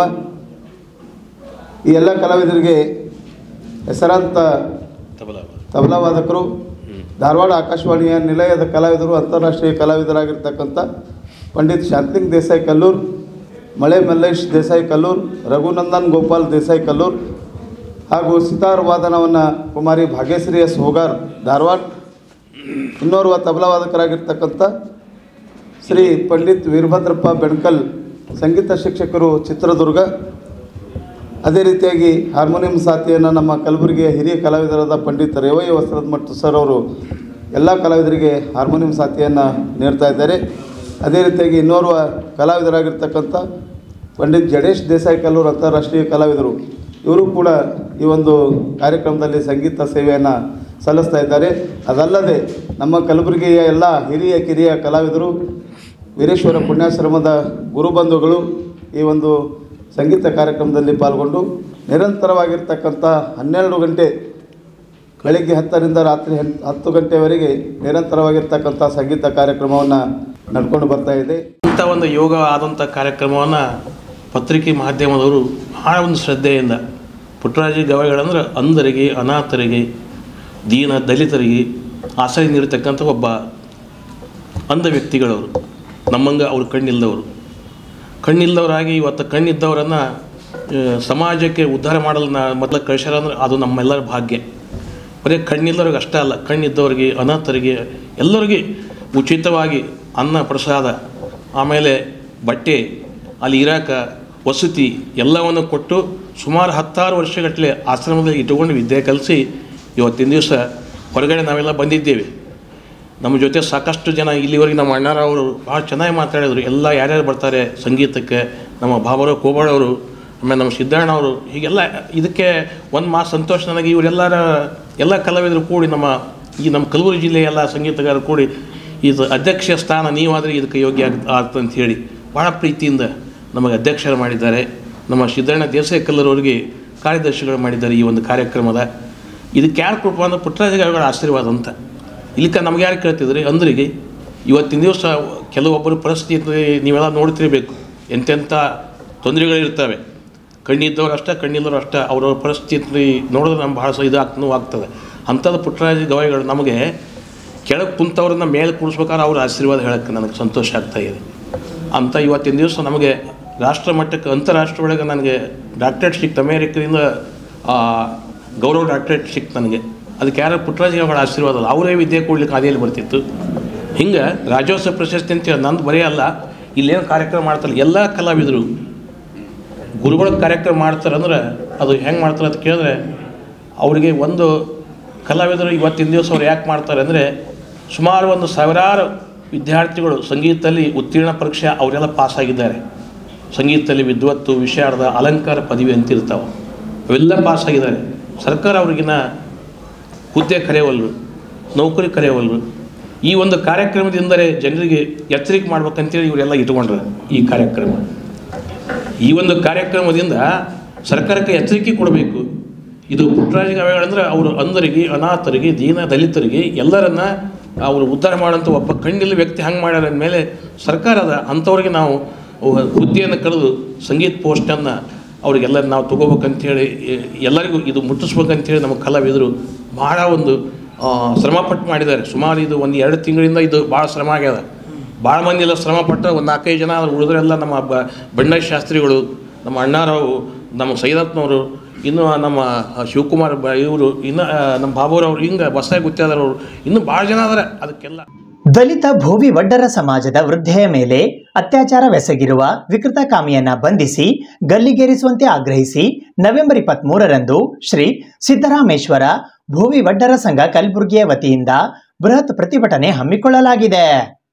ಈ ಎಲ್ಲ ಕಲಾವಿದರಿಗೆ ಹೆಸರಾಂತ ತಬಲಾ ವಾದಕರು ಧಾರವಾಡ ಆಕಾಶವಾಣಿಯ ನಿಲಯದ ಕಲಾವಿದರು ಅಂತಾರಾಷ್ಟ್ರೀಯ ಕಲಾವಿದರಾಗಿರ್ತಕ್ಕಂಥ ಪಂಡಿತ್ ಶಾಂತಿಂಗ್ ದೇಸಾಯಿ ಕಲ್ಲೂರ್ ಮಳೆ ಮಲ್ಲೇಶ್ ದೇಸಾಯಿ ಕಲ್ಲೂರ್ ರಘುನಂದನ್ ಗೋಪಾಲ್ ದೇಸಾಯಿ ಕಲ್ಲೂರ್ ಹಾಗೂ ಸಿತಾರ್ ವಾದನವನ್ನು ಕುಮಾರಿ ಭಾಗ್ಯಶ್ರೀ ಎಸ್ ಹೋಗಾರ್ ಧಾರವಾಡ ಇನ್ನೋರ್ವ ತಬಲಾ ವಾದಕರಾಗಿರ್ತಕ್ಕಂಥ ಶ್ರೀ ಪಂಡಿತ್ ವೀರಭದ್ರಪ್ಪ ಬೆಣ್ಕಲ್ ಸಂಗೀತ ಶಿಕ್ಷಕರು ಚಿತ್ರದುರ್ಗ ಅದೇ ರೀತಿಯಾಗಿ ಹಾರ್ಮೋನಿಯಂ ಸಾಥಿಯನ್ನು ನಮ್ಮ ಕಲಬುರಗಿಯ ಹಿರಿಯ ಕಲಾವಿದರಾದ ಪಂಡಿತ್ ರೇವಯ್ಯ ವಸ್ತ್ರದ ಮಠ ಸರ್ ಅವರು ಎಲ್ಲ ಕಲಾವಿದರಿಗೆ ಹಾರ್ಮೋನಿಯಂ ಸಾಥಿಯನ್ನು ನೀಡ್ತಾ ಇದ್ದಾರೆ ಅದೇ ರೀತಿಯಾಗಿ ಇನ್ನೋರ್ವ ಕಲಾವಿದರಾಗಿರ್ತಕ್ಕಂಥ ಪಂಡಿತ್ ಜಡೇಶ್ ದೇಸಾಯಿ ಕಲ್ಲೂರು ಅಂತಾರಾಷ್ಟ್ರೀಯ ಕಲಾವಿದರು ಇವರು ಕೂಡ ಈ ಒಂದು ಕಾರ್ಯಕ್ರಮದಲ್ಲಿ ಸಂಗೀತ ಸೇವೆಯನ್ನು ಸಲ್ಲಿಸ್ತಾ ಇದ್ದಾರೆ ಅದಲ್ಲದೆ ನಮ್ಮ ಕಲಬುರಗಿಯ ಎಲ್ಲ ಹಿರಿಯ ಕಿರಿಯ ಕಲಾವಿದರು ವೀರೇಶ್ವರ ಪುಣ್ಯಾಶ್ರಮದ ಗುರುಬಂಧುಗಳು ಈ ಒಂದು ಸಂಗೀತ ಕಾರ್ಯಕ್ರಮದಲ್ಲಿ ಪಾಲ್ಗೊಂಡು ನಿರಂತರವಾಗಿರ್ತಕ್ಕಂಥ ಹನ್ನೆರಡು ಗಂಟೆ ಬೆಳಗ್ಗೆ ಹತ್ತರಿಂದ ರಾತ್ರಿ ಹನ್ ಹತ್ತು ಗಂಟೆವರೆಗೆ ನಿರಂತರವಾಗಿರ್ತಕ್ಕಂಥ ಸಂಗೀತ ಕಾರ್ಯಕ್ರಮವನ್ನು ನಡ್ಕೊಂಡು ಬರ್ತಾ ಇದೆ ಇಂಥ ಒಂದು ಯೋಗ ಆದಂಥ ಕಾರ್ಯಕ್ರಮವನ್ನು ಪತ್ರಿಕೆ ಮಾಧ್ಯಮದವರು ಭಾಳ ಒಂದು ಶ್ರದ್ಧೆಯಿಂದ ಪುಟ್ಟರಾಜ ಗವಾಯಿಗಳಂದ್ರೆ ಅಂಧರಿಗೆ ಅನಾಥರಿಗೆ ದೀನ ದಲಿತರಿಗೆ ಆಶ್ರಯ ನೀಡತಕ್ಕಂಥ ಒಬ್ಬ ಅಂಧ ವ್ಯಕ್ತಿಗಳವರು ನಮ್ಮಂಗೆ ಅವ್ರು ಕಣ್ಣಿಲ್ದವರು ಕಣ್ಣಿಲ್ದವರಾಗಿ ಇವತ್ತು ಕಣ್ಣಿದ್ದವರನ್ನು ಆ, ಸಮಾಜಕ್ಕೆ ಉದ್ಧಾರ ಮಾಡಲು ನಾ ಮೊದಲು ಕಳಿಸ್ಯಾರ ಅಂದ್ರೆ ಅದು ನಮ್ಮೆಲ್ಲರ ಭಾಗ್ಯ ಬರೀ ಕಣ್ಣಿಲ್ಲವ್ರಿಗೆ ಅಷ್ಟೇ ಅಲ್ಲ ಕಣ್ಣಿದ್ದವರಿಗೆ ಅನಾಥರಿಗೆ ಎಲ್ಲರಿಗೆ ಉಚಿತವಾಗಿ ಅನ್ನ ಪ್ರಸಾದ ಆಮೇಲೆ ಬಟ್ಟೆ ಅಲ್ಲಿ ಇರಾಕ ವಸತಿ ಎಲ್ಲವನ್ನು ಕೊಟ್ಟು ಸುಮಾರು ಹತ್ತಾರು ವರ್ಷಗಟ್ಟಲೆ ಆಶ್ರಮದಲ್ಲಿ ಇಟ್ಟುಕೊಂಡು ವಿದ್ಯೆ ಕಲಿಸಿ ಇವತ್ತಿನ ದಿವಸ ಹೊರಗಡೆ ನಾವೆಲ್ಲ ಬಂದಿದ್ದೇವೆ ನಮ್ಮ ಜೊತೆ ಸಾಕಷ್ಟು ಜನ ಇಲ್ಲಿವರೆಗೆ ನಮ್ಮ ಅಣ್ಣಾರವರು ಭಾಳ ಚೆನ್ನಾಗಿ ಮಾತಾಡಿದರು ಎಲ್ಲ ಯಾರ್ಯಾರು ಬರ್ತಾರೆ ಸಂಗೀತಕ್ಕೆ ನಮ್ಮ ಬಾಬರು ಕೋಬಾಳವರು ಆಮೇಲೆ ನಮ್ಮ ಸಿದ್ದಣ್ಣವರು ಹೀಗೆಲ್ಲ ಇದಕ್ಕೆ ಒಂದು ಮಾತು ಸಂತೋಷ ನನಗೆ ಇವರೆಲ್ಲರ ಎಲ್ಲ ಕಲಾವಿದರು ಕೂಡಿ ನಮ್ಮ ಈ ನಮ್ಮ ಕಲಬುರಗಿ ಜಿಲ್ಲೆಯ ಎಲ್ಲ ಸಂಗೀತಗಾರರು ಕೂಡಿ ಇದು ಅಧ್ಯಕ್ಷ ಸ್ಥಾನ ನೀವಾದರೆ ಇದಕ್ಕೆ ಯೋಗ್ಯ ಆಗ್ ಆಗ್ತದೆ ಅಂತ ಹೇಳಿ ಭಾಳ ಪ್ರೀತಿಯಿಂದ ನಮಗೆ ಅಧ್ಯಕ್ಷರು ಮಾಡಿದ್ದಾರೆ ನಮ್ಮ ಸಿದ್ದಣ್ಣ ದೇಸಾಯಿ ಕಲ್ಲರವರಿಗೆ ಕಾರ್ಯದರ್ಶಿಗಳು ಮಾಡಿದ್ದಾರೆ ಈ ಒಂದು ಕಾರ್ಯಕ್ರಮದ ಇದಕ್ಕೆ ಯಾರು ಕೃಪ ಅಂದ್ರೆ ಪುಟ್ಟರಾಜಗಳ ಆಶೀರ್ವಾದ ಅಂತ ಇಲ್ಲಿಕ ನಮ್ಗೆ ಯಾರು ಕೇಳ್ತಿದ್ರಿ ಅಂದ್ರಿಗೆ ಇವತ್ತಿನ ದಿವಸ ಕೆಲವೊಬ್ಬರು ಪರಿಸ್ಥಿತಿ ನೀವೆಲ್ಲ ನೋಡ್ತಿರ್ಬೇಕು ಎಂತೆಂಥ ತೊಂದರೆಗಳಿರ್ತವೆ ಕಣ್ಣಿದ್ದವ್ರು ಅಷ್ಟೇ ಕಣ್ಣಿಲ್ಲವರು ಅಷ್ಟೇ ಅವ್ರವ್ರ ಪರಿಸ್ಥಿತಿ ನೋಡಿದ್ರೆ ನಮ್ಗೆ ಭಾಳ ಸ ಇದಾಗ್ತ ನೋವಾಗ್ತದೆ ಅಂಥದ್ದು ಪುಟ್ಟರಾಜ ಗವಾಯಿಗಳು ನಮಗೆ ಕೆಳಗೆ ಕುಂತವ್ರನ್ನ ಮೇಲೆ ಕೂರಿಸ್ಬೇಕಾದ್ರೆ ಅವ್ರ ಆಶೀರ್ವಾದ ಹೇಳೋಕ್ಕೆ ನನಗೆ ಸಂತೋಷ ಆಗ್ತಾ ಇದೆ ಅಂತ ಇವತ್ತಿನ ದಿವಸ ನಮಗೆ ರಾಷ್ಟ್ರ ಮಟ್ಟಕ್ಕೆ ಅಂತಾರಾಷ್ಟ್ರ ಒಳಗೆ ನನಗೆ ಡಾಕ್ಟರೇಟ್ ಸಿಕ್ತು ಅಮೇರಿಕದಿಂದ ಆ, ಗೌರವ ಡಾಕ್ಟರೇಟ್ ಸಿಕ್ತು ನನಗೆ ಅದಕ್ಕೆ ಯಾರು ಪುಟ್ಟರಾಜಿಗಳ ಆಶೀರ್ವಾದ ಅಲ್ಲ ಅವರೇ ವಿದ್ಯೆ ಕೊಡ್ಲಿಕ್ಕೆ ಹಾದಿಯಲ್ಲಿ ಬರ್ತಿತ್ತು ಹಿಂಗೆ ರಾಜ್ಯೋತ್ಸವ ಪ್ರಶಸ್ತಿ ಅಂತೇಳಿ ನಂದು ಬರೀ ಅಲ್ಲ ಇಲ್ಲೇನು ಕಾರ್ಯಕ್ರಮ ಮಾಡ್ತಾರೆ ಎಲ್ಲ ಕಲಾವಿದರು ಗುರುಗಳ ಕಾರ್ಯಕ್ರಮ ಮಾಡ್ತಾರೆ ಅಂದ್ರೆ ಅದು ಹೆಂಗೆ ಮಾಡ್ತಾರೆ ಅಂತ ಕೇಳಿದ್ರೆ ಅವರಿಗೆ ಒಂದು ಕಲಾವಿದರು ಇವತ್ತಿನ ದಿವಸ ಅವ್ರು ಯಾಕೆ ಮಾಡ್ತಾರೆ ಅಂದರೆ ಸುಮಾರು ಒಂದು ಸಾವಿರಾರು ವಿದ್ಯಾರ್ಥಿಗಳು ಸಂಗೀತದಲ್ಲಿ ಉತ್ತೀರ್ಣ ಪರೀಕ್ಷೆ ಅವರೆಲ್ಲ ಪಾಸಾಗಿದ್ದಾರೆ ಸಂಗೀತದಲ್ಲಿ ವಿದ್ವತ್ತು ವಿಷಯಾರ್ಧ ಅಲಂಕಾರ ಪದವಿ ಅಂತಿರ್ತಾವೆ ಅವೆಲ್ಲ ಪಾಸಾಗಿದ್ದಾರೆ ಸರ್ಕಾರ ಅವ್ರಿಗಿನ್ನ ಹುದ್ದೆ ಕರೆಯವಲ್ರು ನೌಕರಿ ಕರೆಯವಲ್ರು ಈ ಒಂದು ಕಾರ್ಯಕ್ರಮದಿಂದಲೇ ಜನರಿಗೆ ಎಚ್ಚರಿಕೆ ಮಾಡ್ಬೇಕಂತೇಳಿ ಇವರೆಲ್ಲ ಇಟ್ಕೊಂಡ್ರು ಈ ಕಾರ್ಯಕ್ರಮ ಈ ಒಂದು ಕಾರ್ಯಕ್ರಮದಿಂದ ಸರ್ಕಾರಕ್ಕೆ ಎಚ್ಚರಿಕೆ ಕೊಡಬೇಕು ಇದು ಪುಟ್ಟರಾಜ ಗವಾಯಿಗಳಂದ್ರೆ ಅವರು ಅಂಧರಿಗೆ ಅನಾಥರಿಗೆ ದೀನ ದಲಿತರಿಗೆ ಎಲ್ಲರನ್ನ ಅವರು ಉದ್ಧಾರ ಮಾಡೋಂಥ ಒಬ್ಬ ಕಣ್ಣಿಲ್ಲ ವ್ಯಕ್ತಿ ಹಂಗೆ ಮಾಡ್ಯಾರ ಅಂದಮೇಲೆ ಸರ್ಕಾರದ ಅಂಥವ್ರಿಗೆ ನಾವು ಹುದ್ದೆಯನ್ನು ಕರೆದು ಸಂಗೀತ ಪೋಸ್ಟನ್ನು ಅವ್ರಿಗೆಲ್ಲರೂ ನಾವು ತೊಗೋಬೇಕಂತೇಳಿ ಎ- ಎಲ್ಲರಿಗೂ ಇದು ಮುಟ್ಟಿಸ್ಬೇಕಂತೇಳಿ ನಮ್ಮ ಕಲಾವಿದರು ಭಾಳ ಒಂದು ಆ, ಶ್ರಮಪಟ್ಟು ಮಾಡಿದ್ದಾರೆ ಸುಮಾರು ಇದು ಒಂದು ಎರಡು ತಿಂಗಳಿಂದ ಇದು ಭಾಳ ಶ್ರಮ ಆಗ್ಯದ ಭಾಳ ಮಂದಿ ಎಲ್ಲ ಶ್ರಮ ಪಟ್ಟು ಒಂದು ನಾಲ್ಕೈದು ಜನ ಉಳಿದ್ರೆಲ್ಲ ನಮ್ಮ ಬ ಬಂಡಾಯ ಶಾಸ್ತ್ರಿಗಳು ನಮ್ಮ ಅಣ್ಣಾರಾವು ನಮ್ಮ ಸೈದತ್ನವರು ಇನ್ನು ನಮ್ಮ ಶಿವಕುಮಾರ್ ಬ ಇವರು ಇನ್ನು ಆ, ನಮ್ಮ ಬಾಬುರವ್ರು ಹಿಂಗೆ ಬಸಾಯಿ ಗುತ್ತಾದರವರು ಇನ್ನೂ ಭಾಳ ಜನ ಅದಾರೆ ಅದಕ್ಕೆಲ್ಲ ದಲಿತ ಭೋವಿ ವಡ್ಡರ ಸಮಾಜದ ವೃದ್ಧೆಯ ಮೇಲೆ ಅತ್ಯಾಚಾರವೆಸಗಿರುವ ವಿಕೃತಕಾಮಿಯನ್ನ ಬಂಧಿಸಿ ಗಲ್ಲಿಗೇರಿಸುವಂತೆ ಆಗ್ರಹಿಸಿ ನವೆಂಬರ್ ಇಪ್ಪತ್ತ್ ಮೂರರಂದು ಶ್ರೀ ಸಿದ್ದರಾಮೇಶ್ವರ ಭೋವಿ ವಡ್ಡರ ಸಂಘ ಕಲಬುರಗಿಯ ವತಿಯಿಂದ ಬೃಹತ್ ಪ್ರತಿಭಟನೆ ಹಮ್ಮಿಕೊಳ್ಳಲಾಗಿದೆ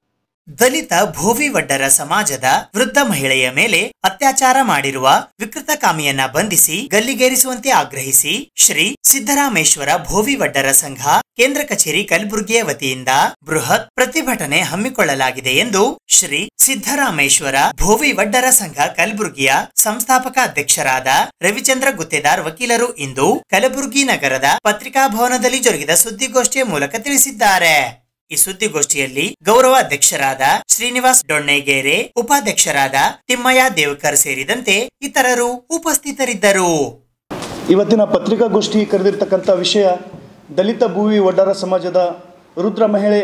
ದಲಿತ ಭೋವಿ ವಡ್ಡರ ಸಮಾಜದ ವೃದ್ಧ ಮಹಿಳೆಯ ಮೇಲೆ ಅತ್ಯಾಚಾರ ಮಾಡಿರುವ ವಿಕೃತಕಾಮಿಯನ್ನ ಬಂಧಿಸಿ ಗಲ್ಲಿಗೇರಿಸುವಂತೆ ಆಗ್ರಹಿಸಿ ಶ್ರೀ ಸಿದ್ದರಾಮೇಶ್ವರ ಭೋವಿ ವಡ್ಡರ ಸಂಘ ಕೇಂದ್ರ ಕಚೇರಿ ಕಲಬುರಗಿಯ ವತಿಯಿಂದ ಬೃಹತ್ ಪ್ರತಿಭಟನೆ ಹಮ್ಮಿಕೊಳ್ಳಲಾಗಿದೆ ಎಂದು ಶ್ರೀ ಸಿದ್ದರಾಮೇಶ್ವರ ಭೋವಿ ವಡ್ಡರ ಸಂಘ ಕಲಬುರಗಿಯ ಸಂಸ್ಥಾಪಕ ಅಧ್ಯಕ್ಷರಾದ ರವಿಚಂದ್ರ ಗುತ್ತೇದಾರ್ ವಕೀಲರು ಇಂದು ಕಲಬುರಗಿ ನಗರದ ಪತ್ರಿಕಾ ಭವನದಲ್ಲಿ ಜರುಗಿದ ಸುದ್ದಿಗೋಷ್ಠಿಯ ಮೂಲಕ ತಿಳಿಸಿದ್ದಾರೆ ಈ ಸುದ್ದಿಗೋಷ್ಠಿಯಲ್ಲಿ ಗೌರವ ಅಧ್ಯಕ್ಷರಾದ ಶ್ರೀನಿವಾಸ್ ಡೊಣ್ಣೆಗೇರೆ ಉಪಾಧ್ಯಕ್ಷರಾದ ತಿಮ್ಮಯ್ಯ ದೇವಕರ್ ಸೇರಿದಂತೆ ಇತರರು ಉಪಸ್ಥಿತರಿದ್ದರು ಇವತ್ತಿನ ಪತ್ರಿಕಾಗೋಷ್ಠಿ ಕರೆದಿರ್ತಕ್ಕಂಥ ವಿಷಯ ದಲಿತ ಭೂವಿ ಒಡ್ಡರ ಸಮಾಜದ ರುದ್ರ ಮಹಿಳೆ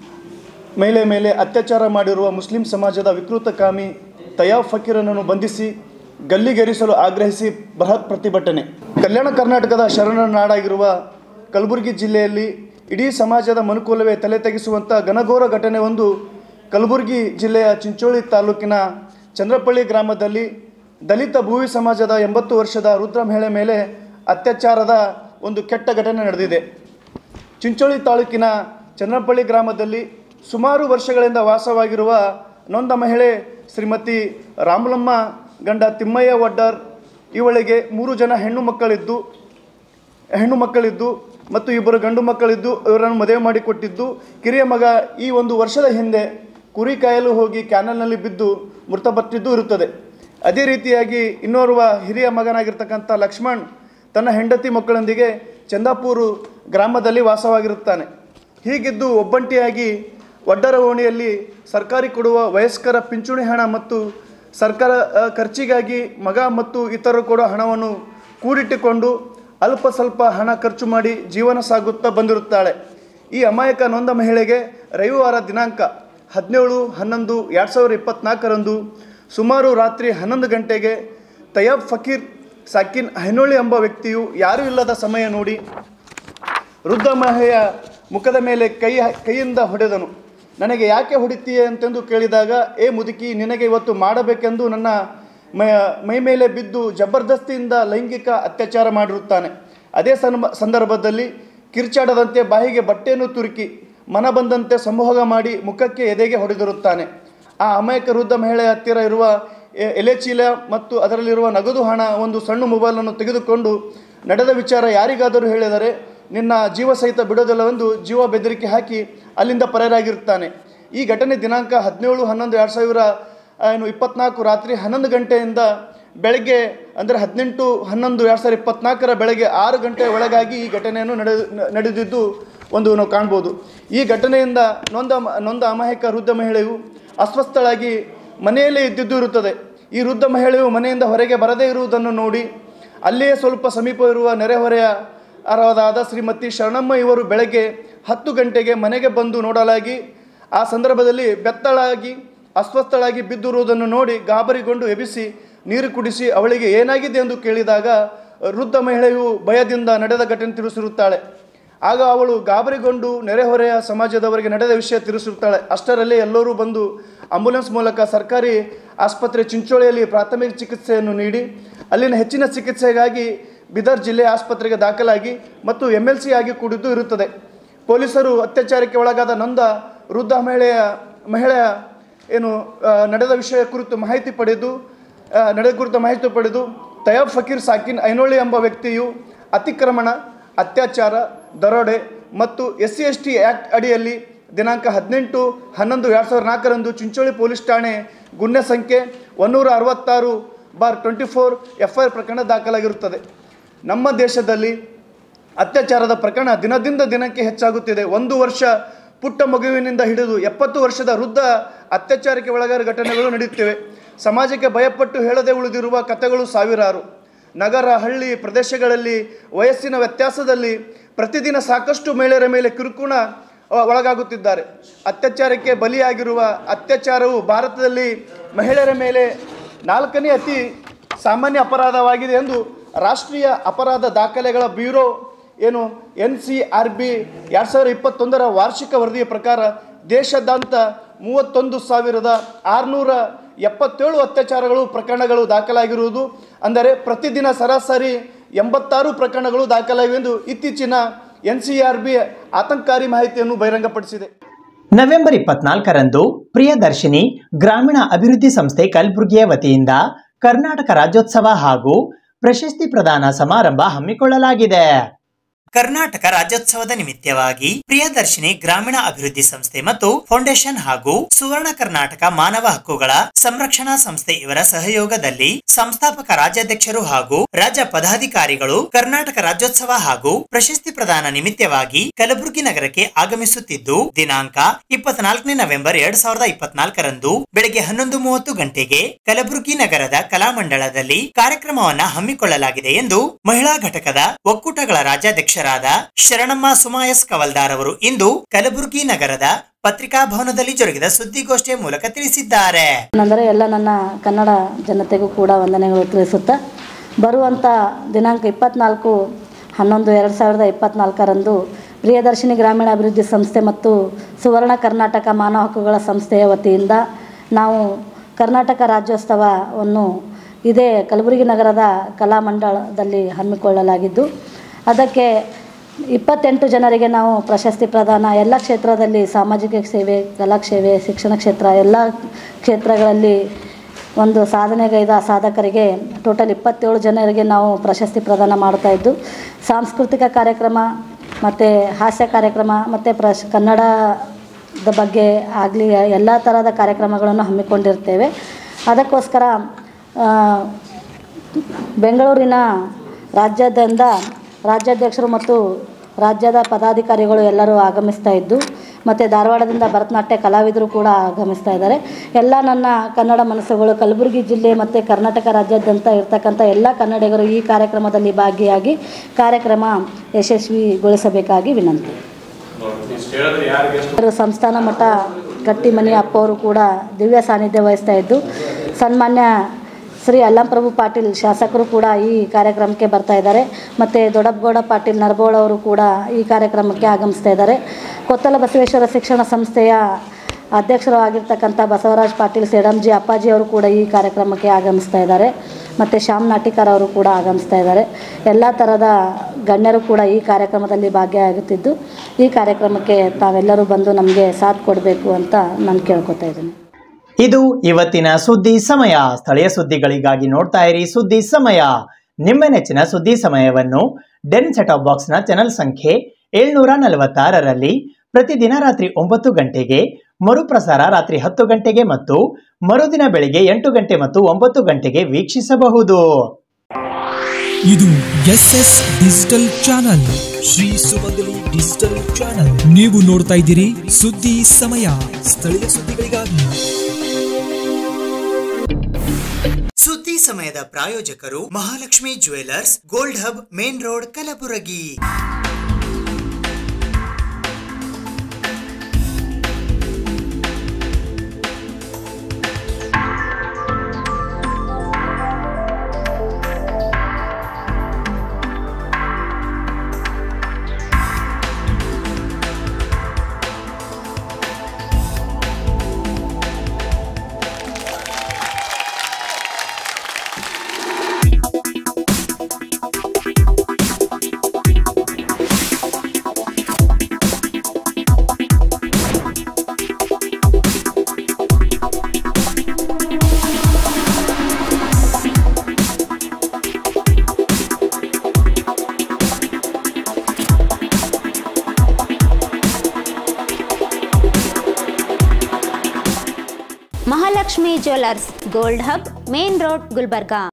ಮಹಿಳೆ ಮೇಲೆ ಅತ್ಯಾಚಾರ ಮಾಡಿರುವ ಮುಸ್ಲಿಂ ಸಮಾಜದ ವಿಕೃತಕಾಮಿ ತಯಾಬ್ ಫಕೀರನನ್ನು ಬಂಧಿಸಿ ಗಲ್ಲಿಗೇರಿಸಲು ಆಗ್ರಹಿಸಿ ಬೃಹತ್ ಪ್ರತಿಭಟನೆ ಕಲ್ಯಾಣ ಕರ್ನಾಟಕದ ಶರಣ ನಾಡಾಗಿರುವ ಕಲಬುರಗಿ ಜಿಲ್ಲೆಯಲ್ಲಿ ಇಡೀ ಸಮಾಜದ ಮನುಕುಲವೇ ತಲೆ ತೆಗೆಸುವಂಥ ಘನಘೋರ ಘಟನೆ ಒಂದು ಕಲಬುರಗಿ ಜಿಲ್ಲೆಯ ಚಿಂಚೋಳಿ ತಾಲೂಕಿನ ಚಂದ್ರಪಳ್ಳಿ ಗ್ರಾಮದಲ್ಲಿ ದಲಿತ ಭೂವಿ ಸಮಾಜದ ಎಂಬತ್ತು ವರ್ಷದ ರುದ್ರ ಮಹಿಳೆ ಮೇಲೆ ಅತ್ಯಾಚಾರದ ಒಂದು ಕೆಟ್ಟ ಘಟನೆ ನಡೆದಿದೆ ಚಿಂಚೋಳಿ ತಾಲೂಕಿನ ಚಂದ್ರಪಳ್ಳಿ ಗ್ರಾಮದಲ್ಲಿ ಸುಮಾರು ವರ್ಷಗಳಿಂದ ವಾಸವಾಗಿರುವ ನೊಂದ ಮಹಿಳೆ ಶ್ರೀಮತಿ ರಾಮಲಮ್ಮ ಗಂಡ ತಿಮ್ಮಯ್ಯ ವಡ್ಡರ್ ಇವಳಿಗೆ ಮೂರು ಜನ ಹೆಣ್ಣು ಮಕ್ಕಳಿದ್ದು ಹೆಣ್ಣು ಮಕ್ಕಳಿದ್ದು ಮತ್ತು ಇಬ್ಬರು ಗಂಡು ಮಕ್ಕಳಿದ್ದು ಇವರನ್ನು ಮದುವೆ ಮಾಡಿಕೊಟ್ಟಿದ್ದು ಕಿರಿಯ ಮಗ ಈ ಒಂದು ವರ್ಷದ ಹಿಂದೆ ಕುರಿ ಕಾಯಲು ಹೋಗಿ ಕ್ಯಾನಲ್ನಲ್ಲಿ ಬಿದ್ದು ಮೃತಪಟ್ಟಿದ್ದು ಇರುತ್ತದೆ ಅದೇ ರೀತಿಯಾಗಿ ಇನ್ನೋರ್ವ ಹಿರಿಯ ಮಗನಾಗಿರ್ತಕ್ಕಂಥ ಲಕ್ಷ್ಮಣ್ ತನ್ನ ಹೆಂಡತಿ ಮಕ್ಕಳೊಂದಿಗೆ ಚಂದಾಪೂರು ಗ್ರಾಮದಲ್ಲಿ ವಾಸವಾಗಿರುತ್ತಾನೆ ಹೀಗಿದ್ದು ಒಬ್ಬಂಟಿಯಾಗಿ ಒಡ್ಡರ ಓಣಿಯಲ್ಲಿ ಸರ್ಕಾರಿ ಕೊಡುವ ವಯಸ್ಕರ ಪಿಂಚಣಿ ಹಣ ಮತ್ತು ಸರ್ಕಾರ ಅ, ಖರ್ಚಿಗಾಗಿ ಮಗ ಮತ್ತು ಇತರರು ಕೊಡೋ ಹಣವನ್ನು ಕೂಡಿಟ್ಟುಕೊಂಡು ಅಲ್ಪ ಸ್ವಲ್ಪ ಹಣ ಖರ್ಚು ಮಾಡಿ ಜೀವನ ಸಾಗುತ್ತಾ ಬಂದಿರುತ್ತಾಳೆ ಈ ಅಮಾಯಕ ನೊಂದ ಮಹಿಳೆಗೆ ರವಿವಾರ ದಿನಾಂಕ ಹದಿನೇಳು ಹನ್ನೊಂದು ಎರಡು ಸಾವಿರದ ಇಪ್ಪತ್ತ್ನಾಲ್ಕರಂದು ಸುಮಾರು ರಾತ್ರಿ ಹನ್ನೊಂದು ಗಂಟೆಗೆ ತಯ್ಯಬ್ ಫಕೀರ್ ಸಾಕಿನ್ ಹೈನೋಳಿ ಎಂಬ ವ್ಯಕ್ತಿಯು ಯಾರೂ ಇಲ್ಲದ ಸಮಯ ನೋಡಿ ವೃದ್ಧ ಮಹಿಳೆಯ ಮುಖದ ಮೇಲೆ ಕೈ ಕೈಯಿಂದ ಹೊಡೆದನು ನನಗೆ ಯಾಕೆ ಹೊಡಿತೀಯೆ ಅಂತಂದು ಕೇಳಿದಾಗ ಏ ಮುದುಕಿ ನಿನಗೆ ಇವತ್ತು ಮಾಡಬೇಕೆಂದು ನನ್ನ ಮೈ ಮೈ ಮೇಲೆ ಬಿದ್ದು ಜಬರ್ದಸ್ತಿಯಿಂದ ಲೈಂಗಿಕ ಅತ್ಯಾಚಾರ ಮಾಡಿರುತ್ತಾನೆ ಅದೇ ಸಂಬ ಸಂದರ್ಭದಲ್ಲಿ ಕಿರ್ಚಾಡದಂತೆ ಬಾಯಿಗೆ ಬಟ್ಟೆಯನ್ನು ತುರುಕಿ ಮನ ಬಂದಂತೆ ಸಂಭೋಗ ಮಾಡಿ ಮುಖಕ್ಕೆ ಎದೆಗೆ ಹೊಡೆದಿರುತ್ತಾನೆ ಆ ಅಮಾಯಕ ವೃದ್ಧ ಮಹಿಳೆಯ ಹತ್ತಿರ ಇರುವ ಎ- ಎಲೆ ಚೀಲ ಮತ್ತು ಅದರಲ್ಲಿರುವ ನಗದು ಹಣ ಒಂದು ಸಣ್ಣ ಮೊಬೈಲನ್ನು ತೆಗೆದುಕೊಂಡು ನಡೆದ ವಿಚಾರ ಯಾರಿಗಾದರೂ ಹೇಳಿದರೆ ನಿನ್ನ ಜೀವ ಸಹಿತ ಬಿಡೋದಿಲ್ಲವೆಂದು ಜೀವ ಬೆದರಿಕೆ ಹಾಕಿ ಅಲ್ಲಿಂದ ಪರಾರಾಗಿರುತ್ತಾನೆ ಈ ಘಟನೆ ದಿನಾಂಕ ಹದಿನೇಳು ಹನ್ನೊಂದು ಎರಡು ಸಾವಿರ ಆ, ಏನು ಇಪ್ಪತ್ನಾಲ್ಕು ರಾತ್ರಿ ಹನ್ನೊಂದು ಗಂಟೆಯಿಂದ ಬೆಳಗ್ಗೆ ಅಂದರೆ ಹದಿನೆಂಟು ಹನ್ನೊಂದು ಎರಡು ಸಾವಿರದ ಇಪ್ಪತ್ನಾಲ್ಕರ ಬೆಳಗ್ಗೆ ಆರು ಗಂಟೆ ಒಳಗಾಗಿ ಈ ಘಟನೆಯನ್ನು ನಡೆ ನಡೆದಿದ್ದು ಒಂದು ನಾವು ಕಾಣ್ಬೋದು ಈ ಘಟನೆಯಿಂದ ನೊಂದ ನೊಂದ ಅಮಾಯಕ ವೃದ್ಧ ಮಹಿಳೆಯು ಅಸ್ವಸ್ಥಳಾಗಿ ಮನೆಯಲ್ಲೇ ಇದ್ದಿದ್ದು ಇರುತ್ತದೆ ಈ ವೃದ್ಧ ಮಹಿಳೆಯು ಮನೆಯಿಂದ ಹೊರಗೆ ಬರದೇ ಇರುವುದನ್ನು ನೋಡಿ ಅಲ್ಲಿಯೇ ಸ್ವಲ್ಪ ಸಮೀಪ ಇರುವ ನೆರೆಹೊರೆಯ ಅರವಾದ ಶ್ರೀಮತಿ ಶರಣಮ್ಮ ಇವರು ಬೆಳಗ್ಗೆ ಹತ್ತು ಗಂಟೆಗೆ ಮನೆಗೆ ಬಂದು ನೋಡಲಾಗಿ ಆ ಸಂದರ್ಭದಲ್ಲಿ ಬೆತ್ತಳಾಗಿ ಅಸ್ವಸ್ಥಳಾಗಿ ಬಿದ್ದಿರುವುದನ್ನು ನೋಡಿ ಗಾಬರಿಗೊಂಡು ಎಬ್ಬಿಸಿ ನೀರು ಕುಡಿಸಿ ಅವಳಿಗೆ ಏನಾಗಿದೆ ಎಂದು ಕೇಳಿದಾಗ ವೃದ್ಧ ಮಹಿಳೆಯು ಭಯದಿಂದ ನಡೆದ ಘಟನೆ ತಿಳಿಸಿರುತ್ತಾಳೆ ಆಗ ಅವಳು ಗಾಬರಿಗೊಂಡು ನೆರೆಹೊರೆಯ ಸಮಾಜದವರಿಗೆ ನಡೆದ ವಿಷಯ ತಿಳಿಸಿರುತ್ತಾಳೆ ಅಷ್ಟರಲ್ಲಿ ಎಲ್ಲರೂ ಬಂದು ಆಂಬುಲೆನ್ಸ್ ಮೂಲಕ ಸರ್ಕಾರಿ ಆಸ್ಪತ್ರೆ ಚಿಂಚೋಳಿಯಲ್ಲಿ ಪ್ರಾಥಮಿಕ ಚಿಕಿತ್ಸೆಯನ್ನು ನೀಡಿ ಅಲ್ಲಿನ ಹೆಚ್ಚಿನ ಚಿಕಿತ್ಸೆಗಾಗಿ ಬೀದರ್ ಜಿಲ್ಲೆ ಆಸ್ಪತ್ರೆಗೆ ದಾಖಲಾಗಿ ಮತ್ತು ಎಮ್ ಎಲ್ ಸಿ ಆಗಿ ಕೂಡಿದ್ದು ಇರುತ್ತದೆ ಪೊಲೀಸರು ಅತ್ಯಾಚಾರಕ್ಕೆ ಒಳಗಾದ ನೊಂದ ವೃದ್ಧ ಮಹಿಳೆಯ ಮಹಿಳೆಯ ಏನು ಆ, ನಡೆದ ವಿಷಯ ಕುರಿತು ಮಾಹಿತಿ ಪಡೆದು ಆ, ನಡೆದ ಕುರಿತು ಮಾಹಿತಿ ಪಡೆದು ತಯಬ್ ಫಕೀರ್ ಸಾಕಿನ್ ಐನೋಳಿ ಎಂಬ ವ್ಯಕ್ತಿಯು ಅತಿಕ್ರಮಣ ಅತ್ಯಾಚಾರ ದರೋಡೆ ಮತ್ತು S C S T act ಅಡಿಯಲ್ಲಿ ದಿನಾಂಕ ಹದಿನೆಂಟು ಹನ್ನೊಂದು ಎರಡು ಸಾವಿರದ ನಾಲ್ಕರಂದು ಚಿಂಚೋಳಿ ಪೊಲೀಸ್ ಠಾಣೆ ಗುನ್ನೆ ಸಂಖ್ಯೆ ಒನ್ನೂರ ಅರವತ್ತಾರು bar twenty four F I R ಪ್ರಕರಣ ದಾಖಲಾಗಿರುತ್ತದೆ ನಮ್ಮ ದೇಶದಲ್ಲಿ ಅತ್ಯಾಚಾರದ ಪ್ರಕರಣ ದಿನದಿಂದ ದಿನಕ್ಕೆ ಹೆಚ್ಚಾಗುತ್ತಿದೆ ಒಂದು ವರ್ಷ ಪುಟ್ಟ ಮಗುವಿನಿಂದ ಹಿಡಿದು ಎಪ್ಪತ್ತು ವರ್ಷದ ವೃದ್ಧ ಅತ್ಯಾಚಾರಕ್ಕೆ ಒಳಗಾದ ಘಟನೆಗಳು ನಡೆಯುತ್ತಿವೆ ಸಮಾಜಕ್ಕೆ ಭಯಪಟ್ಟು ಹೇಳದೆ ಉಳಿದಿರುವ ಕಥೆಗಳು ಸಾವಿರಾರು ನಗರ ಹಳ್ಳಿ ಪ್ರದೇಶಗಳಲ್ಲಿ ವಯಸ್ಸಿನ ವ್ಯತ್ಯಾಸದಲ್ಲಿ ಪ್ರತಿದಿನ ಸಾಕಷ್ಟು ಮಹಿಳೆಯರ ಮೇಲೆ ಕಿರುಕುಳ ಅ, ಒಳಗಾಗುತ್ತಿದ್ದಾರೆ ಅತ್ಯಾಚಾರಕ್ಕೆ ಬಲಿಯಾಗಿರುವ ಅತ್ಯಾಚಾರವು ಭಾರತದಲ್ಲಿ ಮಹಿಳೆಯರ ಮೇಲೆ ನಾಲ್ಕನೇ ಅತಿ ಸಾಮಾನ್ಯ ಅಪರಾಧವಾಗಿದೆ ಎಂದು ರಾಷ್ಟ್ರೀಯ ಅಪರಾಧ ದಾಖಲೆಗಳ ಬ್ಯೂರೋ ಏನು ಎನ್ ಸಿ ಆರ್ ಬಿ ಎರಡು ಸಾವಿರದ ಇಪ್ಪತ್ತೊಂದರ ವಾರ್ಷಿಕ ವರದಿಯ ಪ್ರಕಾರ ದೇಶದಾದ್ಯಂತ ಮೂವತ್ತೊಂದು ಸಾವಿರದ ಆರುನೂರ ಎಪ್ಪತ್ತೇಳು ಅತ್ಯಾಚಾರಗಳು ಪ್ರಕರಣಗಳು ದಾಖಲಾಗಿರುವುದು ಅಂದರೆ ಪ್ರತಿದಿನ ಸರಾಸರಿ ಎಂಬತ್ತಾರು ಪ್ರಕರಣಗಳು ದಾಖಲಾಗಿವೆ ಎಂದು ಇತ್ತೀಚಿನ ಎನ್ ಸಿ ಆರ್ ಬಿ ಆತಂಕಕಾರಿ ಮಾಹಿತಿಯನ್ನು ಬಹಿರಂಗಪಡಿಸಿದೆ ನವೆಂಬರ್ ಇಪ್ಪತ್ನಾಲ್ಕರಂದು ಪ್ರಿಯದರ್ಶಿನಿ ಗ್ರಾಮೀಣ ಅಭಿವೃದ್ಧಿ ಸಂಸ್ಥೆ ಕಲಬುರಗಿಯ ವತಿಯಿಂದ ಕರ್ನಾಟಕ ರಾಜ್ಯೋತ್ಸವ ಹಾಗೂ ಪ್ರಶಸ್ತಿ ಪ್ರದಾನ ಸಮಾರಂಭ ಹಮ್ಮಿಕೊಳ್ಳಲಾಗಿದೆ ಕರ್ನಾಟಕ ರಾಜ್ಯೋತ್ಸವದ ನಿಮಿತ್ತವಾಗಿ ಪ್ರಿಯದರ್ಶಿನಿ ಗ್ರಾಮೀಣ ಅಭಿವೃದ್ಧಿ ಸಂಸ್ಥೆ ಮತ್ತು ಫೌಂಡೇಶನ್ ಹಾಗೂ ಸುವರ್ಣ ಕರ್ನಾಟಕ ಮಾನವ ಹಕ್ಕುಗಳ ಸಂರಕ್ಷಣಾ ಸಂಸ್ಥೆ ಇವರ ಸಹಯೋಗದಲ್ಲಿ ಸಂಸ್ಥಾಪಕ ರಾಜ್ಯಾಧ್ಯಕ್ಷರು ಹಾಗೂ ರಾಜ್ಯ ಪದಾಧಿಕಾರಿಗಳು ಕರ್ನಾಟಕ ರಾಜ್ಯೋತ್ಸವ ಹಾಗೂ ಪ್ರಶಸ್ತಿ ಪ್ರದಾನ ನಿಮಿತ್ತವಾಗಿ ಕಲಬುರಗಿ ನಗರಕ್ಕೆ ಆಗಮಿಸುತ್ತಿದ್ದು ದಿನಾಂಕ ಇಪ್ಪತ್ನಾಲ್ಕನೇ ನವೆಂಬರ್ ಎರಡ್ ಸಾವಿರದ ಇಪ್ಪತ್ನಾಲ್ಕರಂದು ಬೆಳಗ್ಗೆ ಹನ್ನೊಂದು ಮೂವತ್ತು ಗಂಟೆಗೆ ಕಲಬುರಗಿ ನಗರದ ಕಲಾಮಂಡಲದಲ್ಲಿ ಕಾರ್ಯಕ್ರಮವನ್ನ ಹಮ್ಮಿಕೊಳ್ಳಲಾಗಿದೆ ಎಂದು ಮಹಿಳಾ ಘಟಕದ ಒಕ್ಕೂಟಗಳ ರಾಜ್ಯಾಧ್ಯಕ್ಷರಾದ ಶರಣಮ್ಮ ಸುಮಾಯಸ್ ಕವಲ್ದಾರ್ ಅವರು ಇಂದು ಕಲಬುರಗಿ ನಗರದ ಪತ್ರಿಕಾ ಭವನದಲ್ಲಿ ಜರುಗಿದ ಸುದ್ದಿಗೋಷ್ಠಿಯ ಮೂಲಕ ತಿಳಿಸಿದ್ದಾರೆ ಅಂದರೆ ಎಲ್ಲ ನನ್ನ ಕನ್ನಡ ಜನತೆಗೂ ಕೂಡ ವಂದನೆಗಳು ತಿಳಿಸುತ್ತಾ ಬರುವಂಥ ದಿನಾಂಕ ಇಪ್ಪತ್ನಾಲ್ಕು ಹನ್ನೊಂದು ಎರಡು ಸಾವಿರದ ಇಪ್ಪತ್ನಾಲ್ಕರಂದು ಪ್ರಿಯದರ್ಶಿನಿ ಗ್ರಾಮೀಣ ಅಭಿವೃದ್ಧಿ ಸಂಸ್ಥೆ ಮತ್ತು ಸುವರ್ಣ ಕರ್ನಾಟಕ ಮಾನವ ಹಕ್ಕುಗಳ ಸಂಸ್ಥೆಯ ವತಿಯಿಂದ ನಾವು ಕರ್ನಾಟಕ ರಾಜ್ಯೋತ್ಸವವನ್ನು ಇದೇ ಕಲಬುರಗಿ ನಗರದ ಕಲಾಮಂಡಲದಲ್ಲಿ ಹಮ್ಮಿಕೊಳ್ಳಲಾಗಿದ್ದು ಅದಕ್ಕೆ ಇಪ್ಪತ್ತೆಂಟು ಜನರಿಗೆ ನಾವು ಪ್ರಶಸ್ತಿ ಪ್ರದಾನ ಎಲ್ಲ ಕ್ಷೇತ್ರದಲ್ಲಿ ಸಾಮಾಜಿಕ ಸೇವೆ ಕಲಾ ಸೇವೆ ಶಿಕ್ಷಣ ಕ್ಷೇತ್ರ ಎಲ್ಲ ಕ್ಷೇತ್ರಗಳಲ್ಲಿ ಒಂದು ಸಾಧನೆಗೈದ ಸಾಧಕರಿಗೆ ಟೋಟಲ್ ಇಪ್ಪತ್ತೇಳು ಜನರಿಗೆ ನಾವು ಪ್ರಶಸ್ತಿ ಪ್ರದಾನ ಮಾಡ್ತಾ ಇದ್ದು ಸಾಂಸ್ಕೃತಿಕ ಕಾರ್ಯಕ್ರಮ ಮತ್ತು ಹಾಸ್ಯ ಕಾರ್ಯಕ್ರಮ ಮತ್ತು ಪ್ರಶ್ ಕನ್ನಡದ ಬಗ್ಗೆ ಆಗಲಿ ಎಲ್ಲ ಥರದ ಕಾರ್ಯಕ್ರಮಗಳನ್ನು ಹಮ್ಮಿಕೊಂಡಿರ್ತೇವೆ ಅದಕ್ಕೋಸ್ಕರ ಆ, ಬೆಂಗಳೂರಿನ ರಾಜ್ಯಾದ್ಯಂತ ರಾಜ್ಯಾಧ್ಯಕ್ಷರು ಮತ್ತು ರಾಜ್ಯದ ಪದಾಧಿಕಾರಿಗಳು ಎಲ್ಲರೂ ಆಗಮಿಸ್ತಾ ಇದ್ದು ಮತ್ತು ಧಾರವಾಡದಿಂದ ಭರತನಾಟ್ಯ ಕಲಾವಿದರು ಕೂಡ ಆಗಮಿಸ್ತಾ ಇದ್ದಾರೆ ಎಲ್ಲ ನನ್ನ ಕನ್ನಡ ಮನಸ್ಸುಗಳು ಕಲಬುರಗಿ ಜಿಲ್ಲೆ ಮತ್ತು ಕರ್ನಾಟಕ ರಾಜ್ಯಾದ್ಯಂತ ಇರ್ತಕ್ಕಂಥ ಎಲ್ಲ ಕನ್ನಡಿಗರು ಈ ಕಾರ್ಯಕ್ರಮದಲ್ಲಿ ಭಾಗಿಯಾಗಿ ಕಾರ್ಯಕ್ರಮ ಯಶಸ್ವಿಗೊಳಿಸಬೇಕಾಗಿ ವಿನಂತಿ ಇವರು ಸಂಸ್ಥಾನ ಮಠ ಗಟ್ಟಿಮನಿ ಅಪ್ಪ ಅವರು ಕೂಡ ದಿವ್ಯ ಸಾನ್ನಿಧ್ಯ ವಹಿಸ್ತಾ ಇದ್ದು ಸನ್ಮಾನ್ಯ ಶ್ರೀ ಅಲ್ಲಂಪ್ರಭು ಪಾಟೀಲ್ ಶಾಸಕರು ಕೂಡ ಈ ಕಾರ್ಯಕ್ರಮಕ್ಕೆ ಬರ್ತಾ ಇದ್ದಾರೆ ಮತ್ತು ದೊಡ್ಡಪ್ಪಗೌಡ ಪಾಟೀಲ್ ನರಬೋಳ ಅವರು ಕೂಡ ಈ ಕಾರ್ಯಕ್ರಮಕ್ಕೆ ಆಗಮಿಸ್ತಾ ಇದ್ದಾರೆ ಕೊತ್ತಲ ಬಸವೇಶ್ವರ ಶಿಕ್ಷಣ ಸಂಸ್ಥೆಯ ಅಧ್ಯಕ್ಷರು ಆಗಿರ್ತಕ್ಕಂಥ ಬಸವರಾಜ್ ಪಾಟೀಲ್ ಸೇಡಂಜಿ ಅಪ್ಪಾಜಿ ಅವರು ಕೂಡ ಈ ಕಾರ್ಯಕ್ರಮಕ್ಕೆ ಆಗಮಿಸ್ತಾ ಇದ್ದಾರೆ ಮತ್ತು ಶ್ಯಾಮ್ ನಾಟಿಕರ್ ಅವರು ಕೂಡ ಆಗಮಿಸ್ತಾ ಇದ್ದಾರೆ ಎಲ್ಲ ಥರದ ಗಣ್ಯರು ಕೂಡ ಈ ಕಾರ್ಯಕ್ರಮದಲ್ಲಿ ಭಾಗಿಯಾಗುತ್ತಿದ್ದು ಈ ಕಾರ್ಯಕ್ರಮಕ್ಕೆ ತಾವೆಲ್ಲರೂ ಬಂದು ನಮಗೆ ಸಾಥ್ ಕೊಡಬೇಕು ಅಂತ ನಾನು ಕೇಳ್ಕೊತಾ ಇದ್ದೀನಿ ಇದು ಇವತ್ತಿನ ಸುದ್ದಿ ಸಮಯ ಸ್ಥಳೀಯ ಸುದ್ದಿಗಳಿಗಾಗಿ ನೋಡ್ತಾ ಇರಿ ಸುದ್ದಿ ಸಮಯ ನಿಮ್ಮ ನೆಚ್ಚಿನ ಸುದ್ದಿ ಸಮಯವನ್ನು ಡೆನ್ ಸೆಟ್ ಆಫ್ ಬಾಕ್ಸ್ನ ಚಾನೆಲ್ ಸಂಖ್ಯೆ ಏಳ್ನೂರ ನಲವತ್ತಾರರಲ್ಲಿ ಪ್ರತಿದಿನ ರಾತ್ರಿ ಒಂಬತ್ತು ಗಂಟೆಗೆ ಮರುಪ್ರಸಾರ ರಾತ್ರಿ ಹತ್ತು ಗಂಟೆಗೆ ಮತ್ತು ಮರುದಿನ ಬೆಳಿಗ್ಗೆ ಎಂಟು ಗಂಟೆ ಮತ್ತು ಒಂಬತ್ತು ಗಂಟೆಗೆ ವೀಕ್ಷಿಸಬಹುದು ಇದು S S digital channel Shri Sumangali digital channel ನೀವು ನೋಡ್ತಾ ಇದ್ದೀರಿ ಸುದ್ದಿ ಸಮಯ ಸ್ಥಳೀಯ ಸುದ್ದಿಗಳಿಗಾಗಿ ಸುದ್ದಿ ಸಮಯದ ಪ್ರಾಯೋಜಕರು Mahalakshmi jewellers gold hub main road Kalaburagi Mahalakshmi jewellers gold hub main road Gulbarga